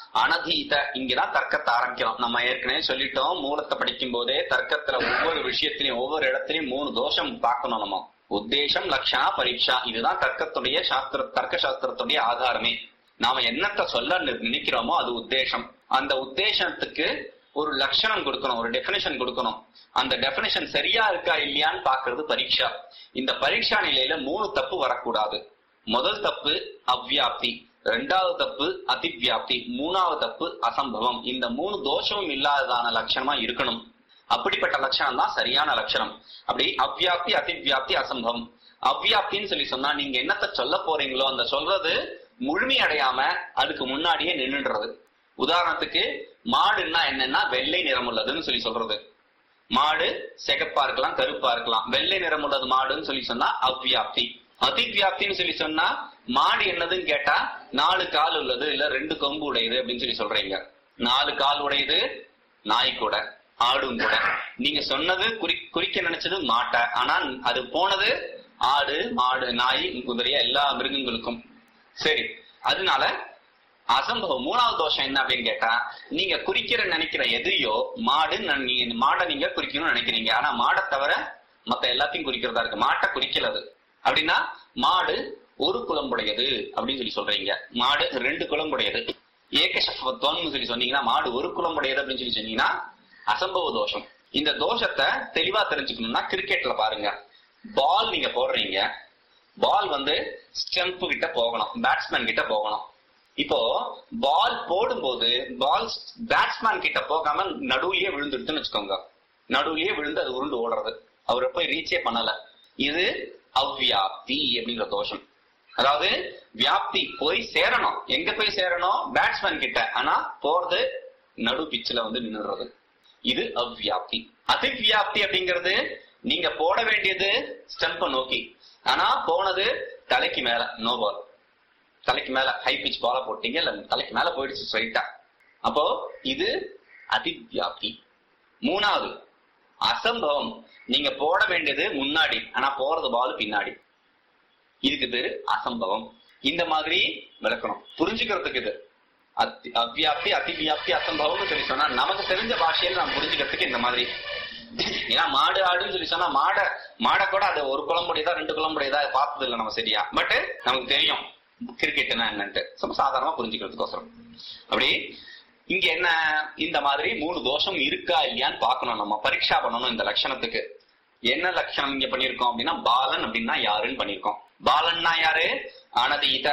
அனதீத இங்கதான் தர்க்கத்தை ஆரம்பிக்கிறோம் நம்ம ஏற்கனவே சொல்லிட்டோம் மூலத்தை படிக்கும் போதே தர்க்கத்துல ஒவ்வொரு விஷயத்திலையும் ஒவ்வொரு இடத்துலயும் மூணு தோஷம் பார்க்கணும் நம்ம உத்தேசம் லட்சணா பரீட்சா இதுதான் தர்க்கத்துடைய சாஸ்திர தர்க்க சாஸ்திரத்துடைய ஆதாரமே நாம என்னத்த சொல்ல நி- நினைக்கிறோமோ அது உத்தேசம் அந்த உத்தேசத்துக்கு ஒரு லட்சணம் கொடுக்கணும் ஒரு டெபினிஷன் கொடுக்கணும் அந்த டெபினிஷன் சரியா இருக்கா இல்லையான்னு பாக்குறது பரீட்சா இந்த பரீட்சா நிலையில மூணு தப்பு வரக்கூடாது முதல் தப்பு அவ்வியாப்தி ரெண்டாவது தப்பு அதிவியாப்தி மூணாவது தப்பு அசம்பவம் இந்த மூணு தோஷமும் இல்லாததான லட்சணமா இருக்கணும் அப்படிப்பட்ட லட்சணம் தான் சரியான லட்சணம் அப்படி அவ்வியாப்தி அதிவியாப்தி அசம்பவம் அவ்வியாப்தின்னு சொல்லி சொன்னா நீங்க என்னத்த சொல்ல போறீங்களோ அந்த சொல்றது முழுமை அடையாம அதுக்கு முன்னாடியே நின்னுடுறது உதாரணத்துக்கு மாடுன்னா என்னன்னா வெள்ளை நிறம் உள்ளதுன்னு சொல்லி சொல்றது மாடு சிகப்பா இருக்கலாம் கருப்பா இருக்கலாம் வெள்ளை நிறம் உள்ளது மாடுன்னு சொல்லி சொன்னா அவ்வியாப்தி அதிவியாப்தின்னு சொல்லி சொன்னா மாடு என்னதுன்னு கேட்டா நாலு கால் உள்ளது இல்ல ரெண்டு கொம்பு உடையது அப்படின்னு சொல்லி சொல்றீங்க நாலு கால் உடையது நாய் கூட ஆடும் கூட நீங்க சொன்னது குறி குறிக்க நினைச்சது மாட்டை ஆனா அது போனது ஆடு மாடு நாய் குதிரைய எல்லா மிருகங்களுக்கும் சரி அதனால அசம்பவம் மூணாவது தோஷம் என்ன அப்படின்னு கேட்டா நீங்க குறிக்கிற நினைக்கிற எதையோ மாடு ந- நீங்க மாடை நீங்க குறிக்கணும்னு நினைக்கிறீங்க ஆனா மாடை தவிர மத்த எல்லாத்தையும் குறிக்கிறதா இருக்கு மாட்டை குறிக்கல அது அப்படின்னா மாடு ஒரு குளம்புடையது அப்படின்னு சொல்லி சொல்றீங்க மாடு ரெண்டு குளம்புடையது ஏகசத்வம்னு சொல்லி சொன்னீங்கன்னா மாடு ஒரு குளம்புடையது அப்படின்னு சொல்லி சொன்னீங்கன்னா அசம்பவ தோஷம் இந்த தோஷத்தை தெளிவா தெரிஞ்சுக்கணும்னா கிரிக்கெட்ல பாருங்க பால் நீங்க போடுறீங்க பால் வந்து ஸ்டெம்ப் கிட்ட போகணும் பேட்ஸ்மேன் கிட்ட போகணும் இப்போ பால் போடும்போது பால் பேட்ஸ்மேன் கிட்ட போகாம நடுவுலயே விழுந்துடுதுன்னு வச்சுக்கோங்க நடுவுலயே விழுந்து அது உருண்டு ஓடுறது அவரை போய் ரீச்சே பண்ணல இது அவ்வியாப்தி அப்படிங்கிற தோஷம் அதாவது வியாப்தி போய் சேரணும் எங்க போய் சேரணும் பேட்ஸ்மேன் கிட்ட ஆனா போறது நடு பிச்சில் வந்து நின்னுடுறது இது அவ்வியாப்தி அதிவியாப்தி அப்படிங்கிறது நீங்க போட வேண்டியது ஸ்டெம்ப நோக்கி ஆனா போனது தலைக்கு மேல நோ பால் தலைக்கு மேல ஹை பிச் பால போட்டீங்க இல்ல தலைக்கு மேல போயிடுச்சு ஸ்ட்ரைட்டா அப்போ இது அதிவியாப்தி மூணாவது அசம்பவம் நீங்க போட வேண்டியது முன்னாடி ஆனா போறது பால் பின்னாடி இதுக்கு பேரு அசம்பவம் இந்த மாதிரி விளக்கணும் புரிஞ்சுக்கிறதுக்கு இது அத்தி- அவ்வியாப்தி அதிவியாப்தி அசம்பவம்னு சொல்லி சொன்னா நமக்கு தெரிஞ்ச பாஷையில நம்ம புரிஞ்சுக்கிறதுக்கு இந்த மாதிரி ஏன்னா மாடு ஆடுன்னு சொல்லி சொன்னா மாடை மாடை கூட அது ஒரு குளம்புடையதா ரெண்டு குளம்புடையதா பார்த்தது இல்லை நம்ம சரியா பட் நமக்கு தெரியும் கிரிக்கெட்னா என்னன்ட்டு சும்மா சாதாரணமா புரிஞ்சுக்கிறதுக்கோசரம் அப்படி இங்க என்ன இந்த மாதிரி மூணு தோஷம் இருக்கா இல்லையான்னு பார்க்கணும் நம்ம பரீட்சா பண்ணணும் இந்த லட்சணத்துக்கு என்ன லட்சணம் இங்க பண்ணிருக்கோம் அப்படின்னா பாலன் அப்படின்னா யாருன்னு பண்ணிருக்கோம் பாலன்னா யாரு அனதீத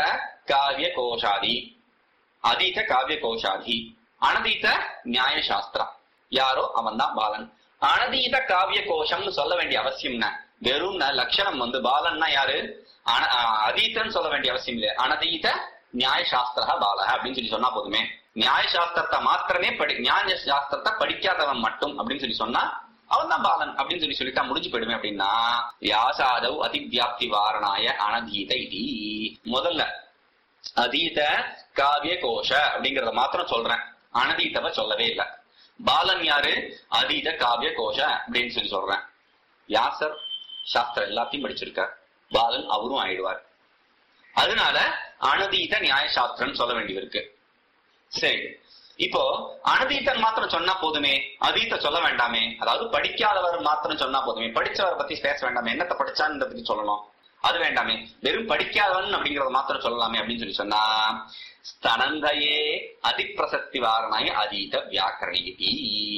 காவிய கோஷாதி அதீத காவிய கோஷாதி அனதீத நியாய சாஸ்திரம் யாரோ அவன் தான் பாலன் அனதீத காவிய கோஷம்னு சொல்ல வேண்டிய அவசியம் என்ன வெறும் லட்சணம் வந்து பாலன்னா யாரு அன- அஹ் அதீதன்னு சொல்ல வேண்டிய அவசியம் இல்லை அனதீத நியாய சாஸ்திரா பாலக அப்படின்னு சொல்லி சொன்னா போதுமே நியாய சாஸ்திரத்தை மாத்திரமே படி நியாய சாஸ்திரத்தை படிக்காதவன் மட்டும் அப்படின்னு சொல்லி சொன்னா அவன் தான் பாலன் அப்படின்னு சொல்லி சொல்லிட்டா முடிஞ்சு போயிடுமே அப்படின்னா யாசாதவ் அதிவியாப்தி வாரணாய அனதீத இதி முதல்ல அதீத காவிய கோஷ அப்படிங்கறத மாத்திரம் சொல்றேன் அனதீதவ சொல்லவே இல்ல பாலன் யாரு அதீத காவிய கோஷ அப்படின்னு சொல்லி சொல்றேன் யாசர் சாஸ்திரம் எல்லாத்தையும் படிச்சிருக்கார் பாலன் அவரும் ஆயிடுவார் அதனால அனதீத நியாய சாஸ்திரம் சொல்ல வேண்டியிருக்கு சரி இப்போ அனதீதன் மாத்திரம் சொன்னா போதுமே அதீத சொல்ல வேண்டாமே அதாவது படிக்காதவர் மாத்திரம் சொன்னா போதுமே படிச்சவரை பத்தி பேச வேண்டாமே என்னத்தை படிச்சான்னு பத்தி சொல்லணும் அது வேண்டாமே வெறும் படிக்காதவன் அப்படிங்கறத மாத்திரம் சொல்லலாமே அப்படின்னு சொல்லி சொன்னா ஸ்தனந்தையே அதிப்பிரசக்தி வாரணாய் அதீத வியாக்கரணி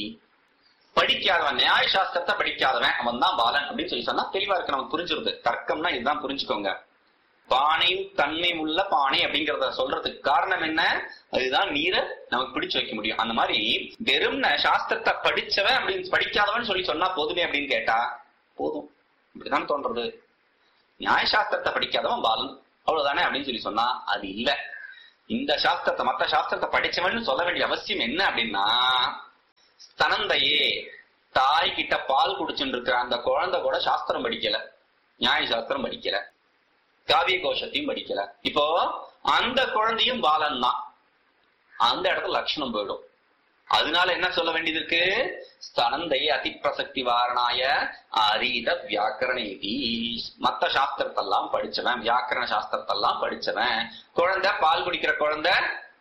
படிக்காதவன் நியாய சாஸ்திரத்தை படிக்காதவன் அவன் தான் பாலன் அப்படின்னு சொல்லி சொன்னா தெளிவா இருக்கு நமக்கு புரிஞ்சிருது தர்க்கம்னா இதுதான் புரிஞ்சுக்கோங்க பானையும் தன்மை உள்ள பானை அப்படிங்கறத சொல்றதுக்கு காரணம் என்ன அதுதான் நீரை நமக்கு பிடிச்சு வைக்க முடியும் அந்த மாதிரி வெறும் சாஸ்திரத்தை படிச்சவன் அப்படின்னு படிக்காதவன் சொல்லி சொன்னா போதுமே அப்படின்னு கேட்டா போதும் இப்படிதான் தோன்றது நியாயசாஸ்திரத்தை படிக்காதவன் பாலன் அவ்வளவுதானே அப்படின்னு சொல்லி சொன்னா அது இல்ல இந்த சாஸ்திரத்தை மத்த சாஸ்திரத்தை படிச்சவன் சொல்ல வேண்டிய அவசியம் என்ன அப்படின்னா ஸ்தனந்தையே தாய் கிட்ட பால் குடிச்சுட்டு இருக்கிற அந்த குழந்தை கூட சாஸ்திரம் படிக்கல நியாய சாஸ்திரம் படிக்கல காவிய கோஷத்தையும் படிக்கல இப்போ அந்த குழந்தையும் பாலன் தான் அந்த இடத்துல லட்சணம் போயிடும் அதனால என்ன சொல்ல வேண்டியது இருக்கு ஸ்தனந்தை அதிப்பிரசக்தி வாரணாய அதீத வியாக்கரணேதி மத்த சாஸ்திரத்தெல்லாம் படிச்சவன் வியாக்கரண சாஸ்திரத்தெல்லாம் படிச்சவன் குழந்தை பால் குடிக்கிற குழந்தை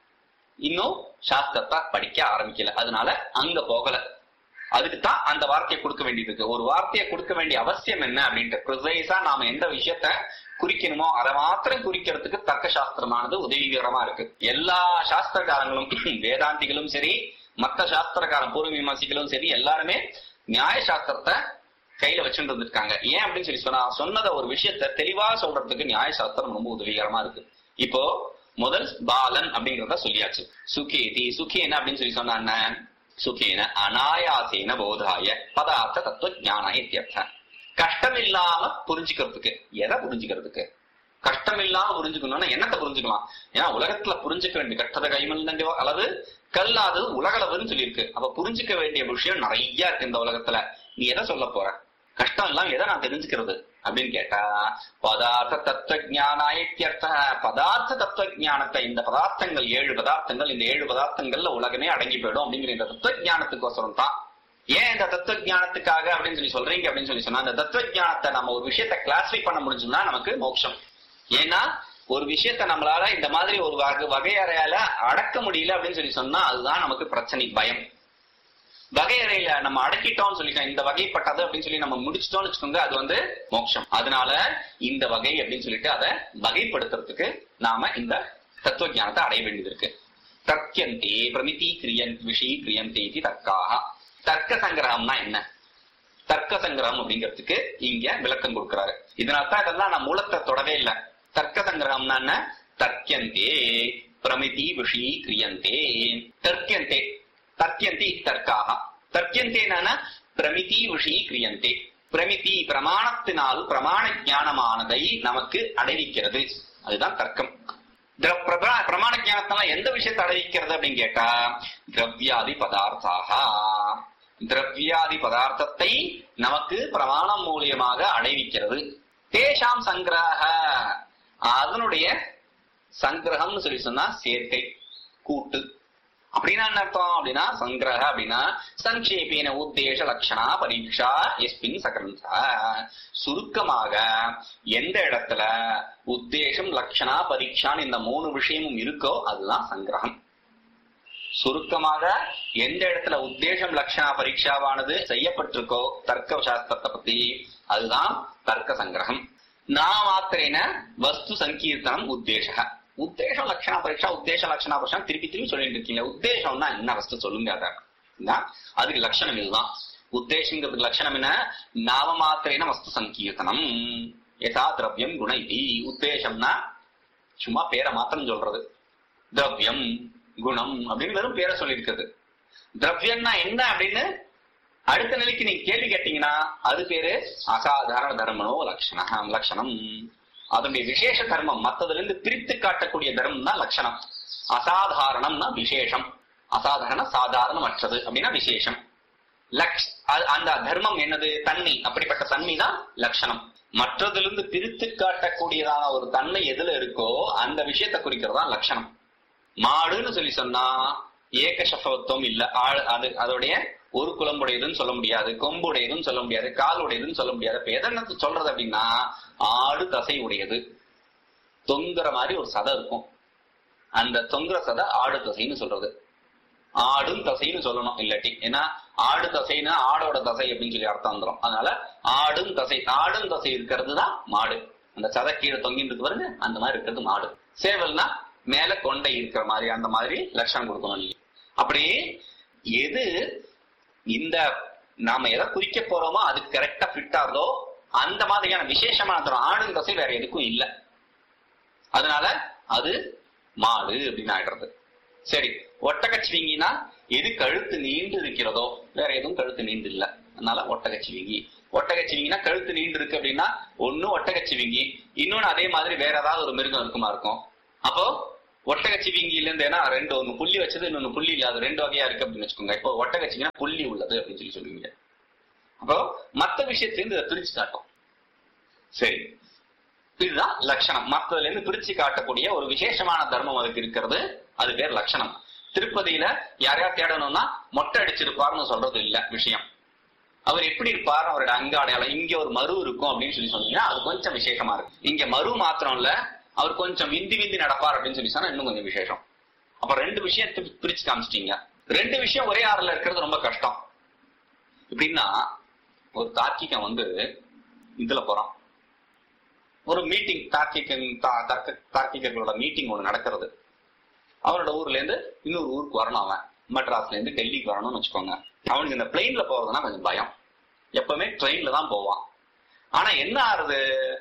இன்னும் சாஸ்திரத்தை படிக்க ஆரம்பிக்கல அதனால அங்க போகல அதுக்கு தான் அந்த வார்த்தையை கொடுக்க வேண்டியது இருக்கு ஒரு வார்த்தையை கொடுக்க வேண்டிய அவசியம் என்ன அப்படின்ட்டு ப்ரிசைஸா நாம எந்த விஷயத்த குறிக்கணுமோ அதை மாத்திரம் குறிக்கிறதுக்கு தர்க்க சாஸ்திரமானது உதவிகரமா இருக்கு எல்லா சாஸ்திரகாரங்களும் வேதாந்திகளும் சரி மத்த சாஸ்திரக்காரன் பூர்வ மீமாசிகளும் சரி எல்லாருமே நியாய சாஸ்திரத்தை கையில வச்சுட்டு இருந்திருக்காங்க ஏன் அப்படின்னு சொல்லி சொன்னா சொன்னத ஒரு விஷயத்த தெளிவா சொல்றதுக்கு நியாய சாஸ்திரம் ரொம்ப உதவிகரமா இருக்கு இப்போ முதல் பாலன் அப்படிங்கறத சொல்லியாச்சு சுகேதி சுகேன அப்படின்னு சொல்லி சொன்னா என்ன சுகேன அனாயாசேன போதாய பதார்த்த தத்துவ ஞான இத்தியர்த்த கஷ்டம் இல்லாம புரிஞ்சுக்கிறதுக்கு எதை புரிஞ்சுக்கிறதுக்கு கஷ்டம் இல்லாம புரிஞ்சுக்கணும்னா என்னத்தை புரிஞ்சுக்கலாம் ஏன்னா உலகத்துல புரிஞ்சுக்க வேண்டிய கஷ்டத கைமல் அளவு கல்லாதது உலகளவுன்னு சொல்லியிருக்கு அப்ப புரிஞ்சுக்க வேண்டிய விஷயம் நிறைய இருக்கு இந்த உலகத்துல நீ எதை சொல்ல போற கஷ்டம் எல்லாம் எதை நான் தெரிஞ்சுக்கிறது அப்படின்னு கேட்டா பதார்த்த தத்துவ ஞானாயத்தியர்த்த பதார்த்த தத்துவ ஞானத்தை இந்த பதார்த்தங்கள் ஏழு பதார்த்தங்கள் இந்த ஏழு பதார்த்தங்கள்ல உலகமே அடங்கி போயிடும் அப்படிங்கிற இந்த தத்துவ ஞானத்துக்கோசரம் தான் ஏன் இந்த தத்துவ ஞானத்துக்காக அப்படின்னு சொல்லி சொல்றீங்க அப்படின்னு சொல்லி சொன்னா அந்த தத்துவ ஞானத்தை நம்ம ஒரு விஷயத்தை கிளாசிஃபை பண்ண முடிஞ்சுன்னா நமக்கு மோட்சம் ஏன்னா ஒரு விஷயத்த நம்மளால இந்த மாதிரி ஒரு வகை வகையறையால அடக்க முடியல அப்படின்னு சொல்லி சொன்னா அதுதான் நமக்கு பிரச்சனை பயம் வகையறையில நம்ம அடக்கிட்டோம்னு சொல்லிட்டோம் இந்த வகைப்பட்டது அப்படின்னு சொல்லி நம்ம முடிச்சிட்டோம்னு வச்சுக்கோங்க அது வந்து மோட்சம் அதனால இந்த வகை அப்படின்னு சொல்லிட்டு அதை வகைப்படுத்துறதுக்கு நாம இந்த தத்துவ ஞானத்தை அடைய வேண்டியது இருக்கு தர்க்கியந்தே பிரமிதி கிரியன் விஷய கிரியந்தே இது தர்க்காக தர்க்க சங்கிரகம்னா என்ன தர்க்க சங்கிரகம் அப்படிங்கிறதுக்கு இங்க விளக்கம் கொடுக்கிறாரு இதனால தான் இதெல்லாம் நான் மூலத்தை தொடவே இல்லை தர்க்க சங்கிரகம்னா என்ன தர்க்கியந்தே பிரமிதி விஷய கிரியந்தே தர்க்கியந்தே தர்க்கியந்தி தர்க்காக தர்க்கியந்தே என்னன்னா பிரமிதி விஷய கிரியந்தே பிரமிதி பிரமாணத்தினால் பிரமாண ஞானமானதை நமக்கு அடைவிக்கிறது அதுதான் தர்க்கம் திர- பிரபா- பிரமாண ஞானத்தினால எந்த விஷயத்தை அடைவிக்கிறது அப்படின்னு கேட்டா திரவியாதி பதார்த்தாக திரவியாதி பதார்த்தத்தை நமக்கு பிரமாணம் மூலியமாக அடைவிக்கிறது தேஷாம் சங்கிரக அதனுடைய சங்கிரகம்னு சொல்லி சொன்னா சேர்க்கை கூட்டு அப்படின்னா என்ன அர்த்தம் அப்படின்னா சங்கிரக அப்படின்னா சங்கேபேன உத்தேச லட்சணா பரீட்சா எஸ்பின் சகரந்த சுருக்கமாக எந்த இடத்துல உத்தேசம் லட்சணா பரீட்சான்னு இந்த மூணு விஷயமும் இருக்கோ அதுதான் சங்கிரகம் சுருக்கமாக எந்த இடத்துல உத்தேசம் லட்சணா பரீட்சாவானது செய்யப்பட்டிருக்கோ தர்க்க சாஸ்திரத்தை பத்தி அதுதான் தர்க்க சங்கிரகம் நான் மாத்திரேன வஸ்து சங்கீர்த்தனம் உத்தேச உத்தேசம் லட்சணா பரீட்சா உத்தேச லட்சணா பரீட்சா திருப்பி திருப்பி சொல்லிட்டு இருக்கீங்க உத்தேசம்னா என்ன வஸ்து சொல்லுங்க அத என்ன? அதுக்கு லட்சணம் இதுதான் உத்தேசங்கிறதுக்கு லட்சணம் என்ன நாம மாத்திரேன வஸ்து சங்கீர்த்தனம் யதா திரவியம் குண இது உத்தேசம்னா சும்மா பேரை மாத்திரம் சொல்றது திரவியம் குணம் அப்படின்னு வெறும் பேரை சொல்லியிருக்கிறது திரவியம்னா என்ன அப்படின்னு அடுத்த நிலைக்கு நீங்க கேள்வி கேட்டீங்கன்னா அது பேரு அசாதாரண தர்மனோ லட்சணம் லட்சணம் அதனுடைய விசேஷ தர்மம் மத்ததுல இருந்து பிரித்து காட்டக்கூடிய தர்மம் தான் லட்சணம் அசாதாரணம்னா விசேஷம் அசாதாரண சாதாரணமற்றது அப்படின்னா விசேஷம் லக்ஷ் அது- அந்த தர்மம் என்னது தன்மை அப்படிப்பட்ட தன்மை தான் லட்சணம் மற்றதிலிருந்து பிரித்து காட்டக்கூடியதான ஒரு தன்மை எதுல இருக்கோ அந்த விஷயத்தை குறிக்கிறது தான் லட்சணம் மாடுன்னு சொல்லி சொன்னா ஏக சஃபத்துவம் இல்ல ஆள் அது அதோடைய ஒரு குளம்புடையதுன்னு சொல்ல முடியாது கொம்புடையதுன்னு சொல்ல முடியாது கால் உடையதுன்னு சொல்ல முடியாது இப்ப எதனை சொல்றது அப்படின்னா ஆடு தசை உடையது தொங்குற மாதிரி ஒரு சதை இருக்கும் அந்த தொங்குற சதை ஆடு தசைன்னு சொல்றது ஆடும் தசைன்னு சொல்லணும் இல்லாட்டி ஏன்னா ஆடு தசைன்னா ஆடோட தசை அப்படின்னு சொல்லி அர்த்தம் வந்துடும் அதனால ஆடும் தசை ஆடும் தசை இருக்கிறது தான் மாடு அந்த சதை கீழே தொங்கிட்டு இருக்கு பாருங்க அந்த மாதிரி இருக்கிறது மாடு சேவல்னா மேல கொண்டை இருக்கிற மாதிரி அந்த மாதிரி லட்சணம் கொடுக்கணும் நீங்க அப்படி எது இந்த நாம எதை குறிக்க போறோமோ அதுக்கு கரெக்டா ஃபிட் ஆகுதோ அந்த மாதிரியான விசேஷமான தரம் ஆடும் தசை வேற எதுக்கும் இல்ல அதனால அது மாடு அப்படின்னு ஆயிடுறது சரி ஒட்டகச்சிவிங்கினா எது கழுத்து நீண்டு இருக்கிறதோ வேற எதுவும் கழுத்து நீண்டு இல்ல அதனால ஒட்டகச்சிவிங்கி ஒட்டகச்சிவிங்கினா கழுத்து நீண்டு இருக்கு அப்படின்னா ஒண்ணு ஒட்டகச்சிவிங்கி இன்னொன்னு அதே மாதிரி வேற ஏதாவது ஒரு மிருகம் இருக்குமா இருக்கும் அப்போ ஒட்டகச்சிவிங்கில இருந்து ஏன்னா ரெண்டு ஒண்ணு புள்ளி வச்சது இன்னொன்னு புள்ளி இல்லாத ரெண்டு வகையா இருக்கு அப்படின்னு வச்சுக்கோங்க இப்போ ஒட்டகச்சிவிங்கினா புள்ளி உள்ளது அப்படின்னு சொல்லி சொல்லுவீங்க அப்போ மத்த விஷயத்திலிருந்து இதை பிரிச்சு காட்டும் சரி இதுதான் லட்சணம் மத்ததுல இருந்து பிரிச்சு காட்டக்கூடிய ஒரு விசேஷமான தர்மம் அதுக்கு இருக்கிறது அது பேர் லட்சணம் திருப்பதியில யாரையா தேடணும்னா மொட்டை அடிச்சிருப்பாருன்னு சொல்றது இல்ல விஷயம் அவர் எப்படி இருப்பார் அவரோட அங்க அடையாளம் இங்க ஒரு மறு இருக்கும் அப்படின்னு சொல்லி சொன்னீங்கன்னா அது கொஞ்சம் விசேஷமா இருக்கு இங்க மறு மாத்திரம் இல்ல அவர் கொஞ்சம் விந்தி விந்தி நடப்பார் அப்படின்னு சொல்லி சொன்னா இன்னும் கொஞ்சம் விசேஷம் அப்ப ரெண்டு விஷயத்தை பிரிச்சு காமிச்சிட்டீங்க ரெண்டு விஷயம் ஒரே ஆறுல இருக்கிறது ரொம்ப கஷ்டம் எப்படின்னா ஒரு தார்க்கிகம் வந்து இதுல போறான் ஒரு மீட்டிங் தார்க்கிகன் தா- தர்க்க- தார்க்கிகர்களோட மீட்டிங் ஒண்ணு நடக்கிறது அவனோட ஊர்ல இருந்து இன்னொரு ஊருக்கு வரணும் அவன் மெட்ராஸ்ல இருந்து டெல்லிக்கு வரணும்னு வச்சுக்கோங்க அவனுக்கு இந்த பிளெயின்ல போறதுன்னா கொஞ்சம் பயம் எப்பவுமே ட்ரெயின்ல தான் போவான் ஆனா என்ன ஆறுது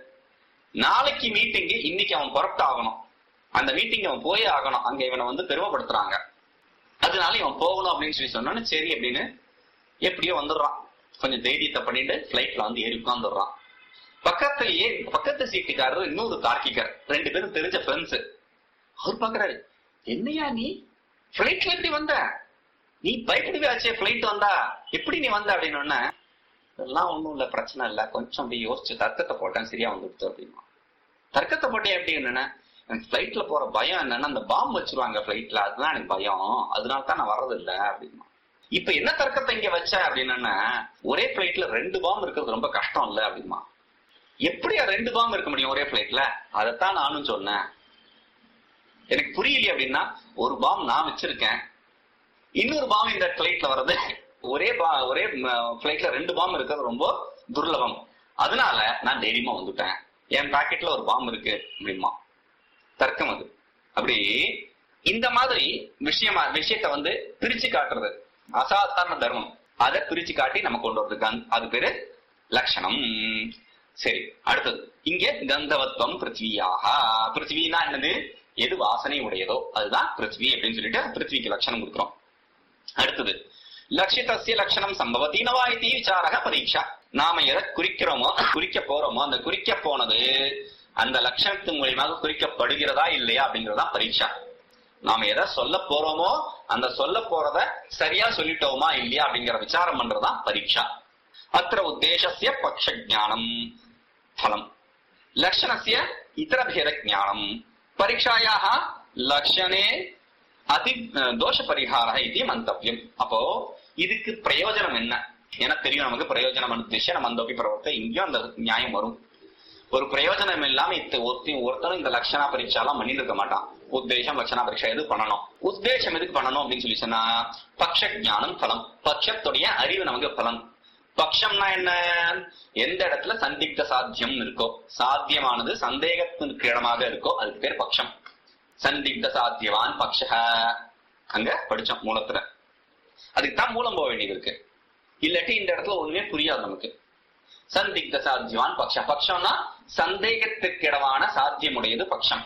நாளைக்கு மீட்டிங் இன்னைக்கு அவன் புறப்பட்டு ஆகணும் அந்த மீட்டிங் அவன் போயே ஆகணும் அங்க இவனை வந்து பெருமைப்படுத்துறாங்க அதனால இவன் போகணும் அப்படின்னு சொல்லி சொன்னோன்னு சரி அப்படின்னு எப்படியோ வந்துடுறான் கொஞ்சம் தைரியத்தை பண்ணிட்டு பிளைட்ல வந்து ஏறி உட்காந்துடுறான் பக்கத்துலயே பக்கத்து சீட்டுக்காரர் இன்னொரு தார்க்கிகர் ரெண்டு பேரும் தெரிஞ்ச ஃப்ரெண்ட்ஸ் அவர் பாக்குறாரு என்னையா நீ பிளைட்ல எப்படி வந்த நீ பயப்படுவே ஆச்சே பிளைட் வந்தா எப்படி நீ வந்த அப்படின்னு உடனே, இதெல்லாம் ஒண்ணும் இல்ல பிரச்சனை இல்ல கொஞ்சம் அப்படி யோசிச்சு தர்க்கத்தை போட்டேன் சரியா வந்துடுச்சு அப்படின்னா தர்க்கத்தை போட்டேன் எப்படி என்னன்னா எனக்கு பிளைட்ல போற பயம் என்னன்னா அந்த பாம்பு வச்சிருவாங்க பிளைட்ல அதுதான் எனக்கு பயம் அதனால தான் நான் வர்றது இல்ல அப்படின்னா இப்ப என்ன தர்க்கத்தை இங்க வச்ச அப்படின்னா ஒரே பிளைட்ல ரெண்டு பாம்பு இருக்கிறது ரொம்ப கஷ்டம் இல்ல அப்படிமா எப்படியா ரெண்டு பாம்பு இருக்க முடியும் ஒரே பிளைட்ல அதைத்தான் நானும் சொன்னேன் எனக்கு புரியலையே அப்படின்னா ஒரு பாம் நான் வச்சிருக்கேன் இன்னொரு பாம் இந்த பிளைட்ல வர்றது ஒரே பா ஒரே பிளைட்ல ரெண்டு பாம் இருக்கிறது ரொம்ப துர்லபம் அதனால நான் தைரியமா வந்துட்டேன் என் பாக்கெட்ல ஒரு பாம் இருக்கு அப்படிமா தர்க்கம் அது அப்படி இந்த மாதிரி விஷயமா விஷயத்தை வந்து பிரிச்சு காட்டுறது அசாதாரண தர்மம் அதை பிரிச்சு காட்டி நம்ம கொண்டு வரது கந்- அது பேரு லட்சணம் சரி அடுத்தது இங்க கந்தவத்வம் பிருத்வியாக பிருத்வினா என்னது எது வாசனை உடையதோ அதுதான் பிருத்வி அப்படின்னு சொல்லிட்டு பிருத்விக்கு லட்சணம் கொடுக்குறோம் அடுத்தது லட்சிதசிய லட்சணம் சம்பவத்தி நவா இதி விசாரக பரீட்சா நாம எதை குறிக்கிறோமோ குறிக்க போறோமோ அந்த குறிக்க போனது அந்த லட்சணத்தின் மூலியமாக குறிக்கப்படுகிறதா இல்லையா அப்படிங்கறதா பரீட்சா நாம எதை சொல்ல போறோமோ அந்த சொல்ல போறத சரியா சொல்லிட்டோமா இல்லையா அப்படிங்கிற விசாரம் பண்றதா பரீட்சா அத்திர உத்தேசஸ்ய பக்ஷ ஜானம் ஃபலம் லட்சணஸ்ய இதரபேத ஜானம் பரீட்சாயாக லட்சணே அதி தோஷ பரிகார இது மந்தவியம் அப்போ இதுக்கு பிரயோஜனம் என்ன எனக்கு தெரியும் நமக்கு பிரயோஜனம் உத்தேச நம்ம அந்த பிரவர்த்த இங்கேயும் அந்த நியாயம் வரும் ஒரு பிரயோஜனம் இல்லாம இத்த ஒருத்தி ஒருத்தரும் இந்த லட்சணா பரீட்சா எல்லாம் பண்ணிட்டு இருக்க மாட்டான் உத்தேசம் லட்சணா பரீட்சா எது பண்ணணும் உத்தேசம் எதுக்கு பண்ணணும் அப்படின்னு சொல்லி சொன்னா பக்ஷ ஞானம் பலம் பட்சத்துடைய அறிவு நமக்கு பலன் பக்ஷம்னா என்ன எந்த இடத்துல சந்திக்த சாத்தியம் இருக்கோ சாத்தியமானது சந்தேகத்திற்கு இடமாக இருக்கோ அதுக்கு பேர் பக்ஷம் சந்திக்த சாத்தியவான் பக்ஷ அங்க படிச்சோம் மூலத்துல அதுக்கு தான் மூலம் போக வேண்டியது இருக்கு இல்லாட்டி இந்த இடத்துல ஒண்ணுமே புரியாது நமக்கு சந்திக்த சாத்தியவான் பக்ஷம் பக்ஷம்னா சந்தேகத்திற்கிடமான சாத்தியமுடையது பக்ஷம்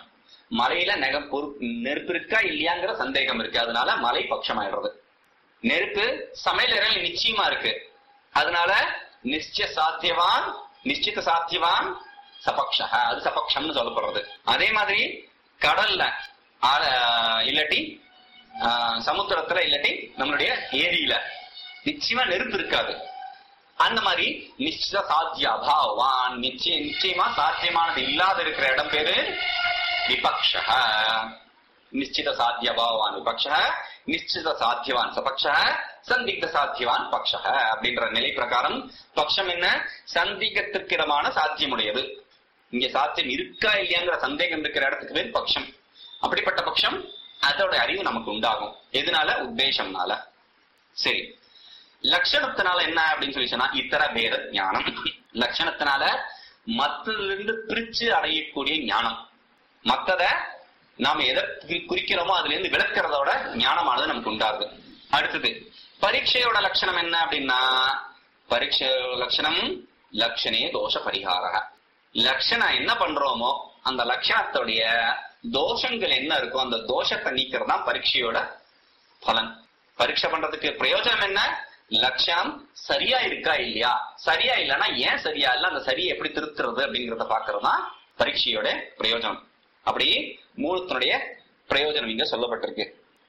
மலையில நெக பொறு- நெருப்பு இருக்கா இல்லையாங்கிற சந்தேகம் இருக்கு அதனால மலை பட்சமாயிடுறது நெருப்பு சமையலறையில் நிச்சயமா இருக்கு அதனால நிச்சய சாத்தியவான் நிச்சித சாத்தியவான் சபக்ஷ அது சபக்ஷம்னு சொல்லப்படுறது அதே மாதிரி கடல்ல ஆ- இல்லாட்டி ஆ, சமுத்திரத்துல இல்லாட்டி நம்மளுடைய ஏரியில நிச்சயமா நெருப்பு இருக்காது அந்த மாதிரி நிச்சய சாத்திய அபாவான் நிச்சய நிச்சயமா சாத்தியமானது இல்லாத இருக்கிற இடம் பேரு விபக்ஷ நிச்சித சாத்திய அபாவான் விபக்ஷ நிச்சித சாத்தியவான் சபக்ஷ சந்திக்த சாத்தியவான் பக்ஷ அப்படின்ற நிலை பிரகாரம் பக்ஷம் என்ன சந்திகத்திற்கிடமான சாத்தியமுடையது இங்க சாத்தியம் இருக்கா இல்லையாங்கிற சந்தேகம் இருக்கிற இடத்துக்கு பேர் பக்ஷம் அப்படிப்பட்ட பட்சம் அதோட அறிவு நமக்கு உண்டாகும் எதனால உத்தேசம்னால சரி லட்சணத்தினால என்ன அப்படின்னு சொல்லி சொன்னா இத்தர பேத ஞானம் லட்சணத்தினால மத்ததுல இருந்து பிரிச்சு அடையக்கூடிய ஞானம் மத்தத நாம எதை குறி- குறிக்கிறோமோ அதுல இருந்து விளக்குறதோட ஞானமானது நமக்கு உண்டாகுது அடுத்தது பரீட்சையோட லட்சணம் என்ன அப்படின்னா பரீட்சை லட்சணம் லட்சணே தோஷ பரிகார லட்சணம் என்ன பண்றோமோ அந்த லட்சணத்துடைய தோஷங்கள் என்ன இருக்கோ அந்த தோஷத்தை நீக்கிறது தான் பரீட்சையோட பலன் பரீட்சை பண்றதுக்கு பிரயோஜனம் என்ன லட்சணம் சரியா இருக்கா இல்லையா சரியா இல்லைன்னா ஏன் சரியா இல்ல அந்த சரியை எப்படி திருத்துறது அப்படிங்கறத பாக்குறது தான் பரீட்சையோட பிரயோஜனம் அப்படி மூணுத்தினுடைய பிரயோஜனம் இங்க சொல்லப்பட்டிருக்கு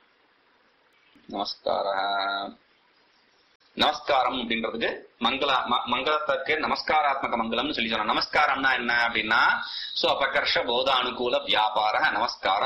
நமஸ்கார நமஸ்காரம் அப்படின்றதுக்கு மங்கள ம- மங்களத்துக்கு நமஸ்காராத்மக மங்களம்னு சொல்லி சொன்னோம் நமஸ்காரம்னா என்ன அப்படின்னா சோ அபகர்ஷ போத அனுகூல வியாபார நமஸ்கார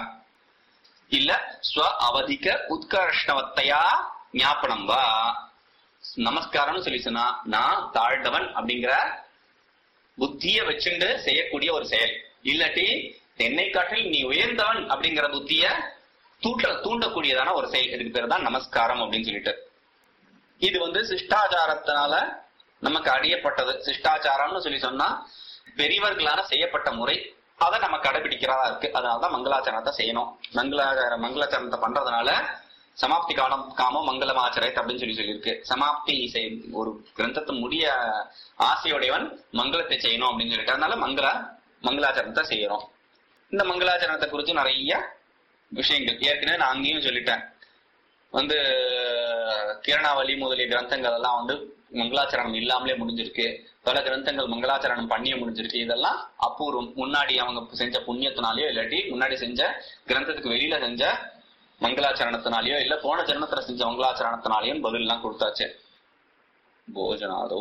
இல்ல ஸ்வ அவதிக உத்கர்ஷ்ணவத்தையா ஞாபனம் வா நமஸ்காரம்னு சொல்லி சொன்னா நான் தாழ்ந்தவன் அப்படிங்கிற புத்திய வச்சுண்டு செய்யக்கூடிய ஒரு செயல் இல்லாட்டி என்னை காட்டில் நீ உயர்ந்தவன் அப்படிங்கிற புத்திய தூட்ட தூண்டக்கூடியதான ஒரு செயல் இதுக்கு பேர் தான் நமஸ்காரம் அப்படின்னு சொல்லிட்டு இது வந்து சிஷ்டாச்சாரத்தினால நமக்கு அடியப்பட்டது சிஷ்டாச்சாரம்னு சொல்லி சொன்னா பெரியவர்களால செய்யப்பட்ட முறை அதை நம்ம கடைபிடிக்கிறதா இருக்கு அதனாலதான் மங்களாச்சரணத்தை செய்யணும் மங்களாச்சார மங்களாச்சரணத்தை பண்றதுனால சமாப்தி காலம் காமம் மங்களமாச்சரத் அப்படின்னு சொல்லி சொல்லியிருக்கு சமாப்தி செய் ஒரு கிரந்தத்தை முடிய ஆசையுடையவன் மங்களத்தை செய்யணும் அப்படின்னு சொல்லிட்டு அதனால மங்கள மங்களாச்சரணத்தை செய்யறோம் இந்த மங்களாச்சரணத்தை குறித்து நிறைய விஷயங்கள் ஏற்கனவே நான் அங்கேயும் சொல்லிட்டேன் வந்து கிரணாவளி முதலிய கிரந்தங்கள் எல்லாம் வந்து மங்களாச்சரணம் இல்லாமலே முடிஞ்சிருக்கு பல கிரந்தங்கள் மங்களாச்சரணம் பண்ணியே முடிஞ்சிருக்கு இதெல்லாம் அபூர்வம் முன்னாடி அவங்க செஞ்ச புண்ணியத்தினாலயோ இல்லாட்டி முன்னாடி செஞ்ச கிரந்தத்துக்கு வெளியில செஞ்ச மங்களாச்சரணத்தினாலயோ இல்ல போன ஜென்மத்துல செஞ்ச மங்களாச்சரணத்தினாலயும் பதில் எல்லாம் கொடுத்தாச்சு போஜனாதோ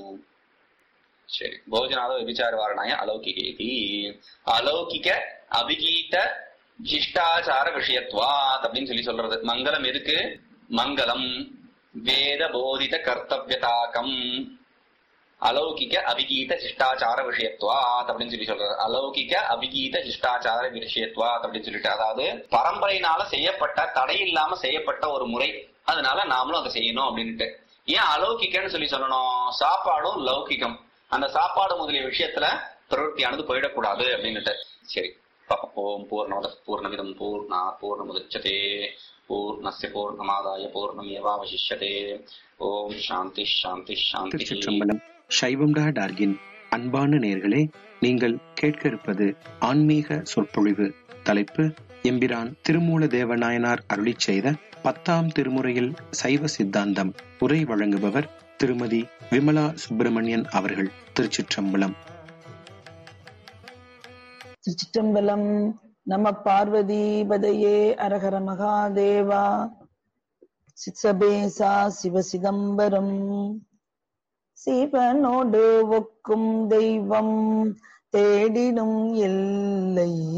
சரி போஜனாதோ விபிச்சார வாரணாய அலௌகிகேதி அலௌகிக அபிகீத சிஷ்டாச்சார விஷயத்வாத் அப்படின்னு சொல்லி சொல்றது மங்களம் எதுக்கு மங்களம் வேத போதித கர்த்தவியதாக்கம் அலௌகிக அபிகீத சிஷ்டாச்சார விஷயத்வாத் அப்படின்னு சொல்லி சொல்றாரு அலௌகிக அபிகீத சிஷ்டாச்சார விஷயத்வாத் அப்படின்னு சொல்லிட்டு அதாவது பரம்பரையினால செய்யப்பட்ட தடை இல்லாம செய்யப்பட்ட ஒரு முறை அதனால நாமளும் அதை செய்யணும் அப்படின்ட்டு ஏன் அலௌகிக்கன்னு சொல்லி சொல்லணும் சாப்பாடும் லௌகிகம் அந்த சாப்பாடு முதலிய விஷயத்துல பிரவೃತ್ತಿயானது போயிடக்கூடாது அப்படின்னுட்டு சரி பாப்போம். ஓம் பூர்ணமத பூர்ணமிதம் பூர்ணா பூர்ணமுதச்சதே பூர்ணஸ்ய பூர்ணமாதாய பூர்ணமேவாவசிஷ்யதே ஓம் சாந்தி சாந்தி சாந்தி திருச்சிற்றம்பலம் சைவம் டா டார்கின் அன்பான நேர்களே நீங்கள் கேட்க இருப்பது ஆன்மீக சொற்பொழிவு தலைப்பு எம்பிரான் திருமூல தேவநாயனார் அருளிச் செய்த பத்தாம் திருமுறையில் சைவ சித்தாந்தம் உரை வழங்குபவர் திருமதி விமலா சுப்பிரமணியன் அவர்கள் திருச்சிற்றம்பலம் திருச்சிற்றம்பலம் நம பார்வதி பதையே அரஹர மகாதேவா சித்சபேசா சிவ சிதம்பரம் சிவனோடு ஒக்கும் தெய்வம் தேடினும் எல்லை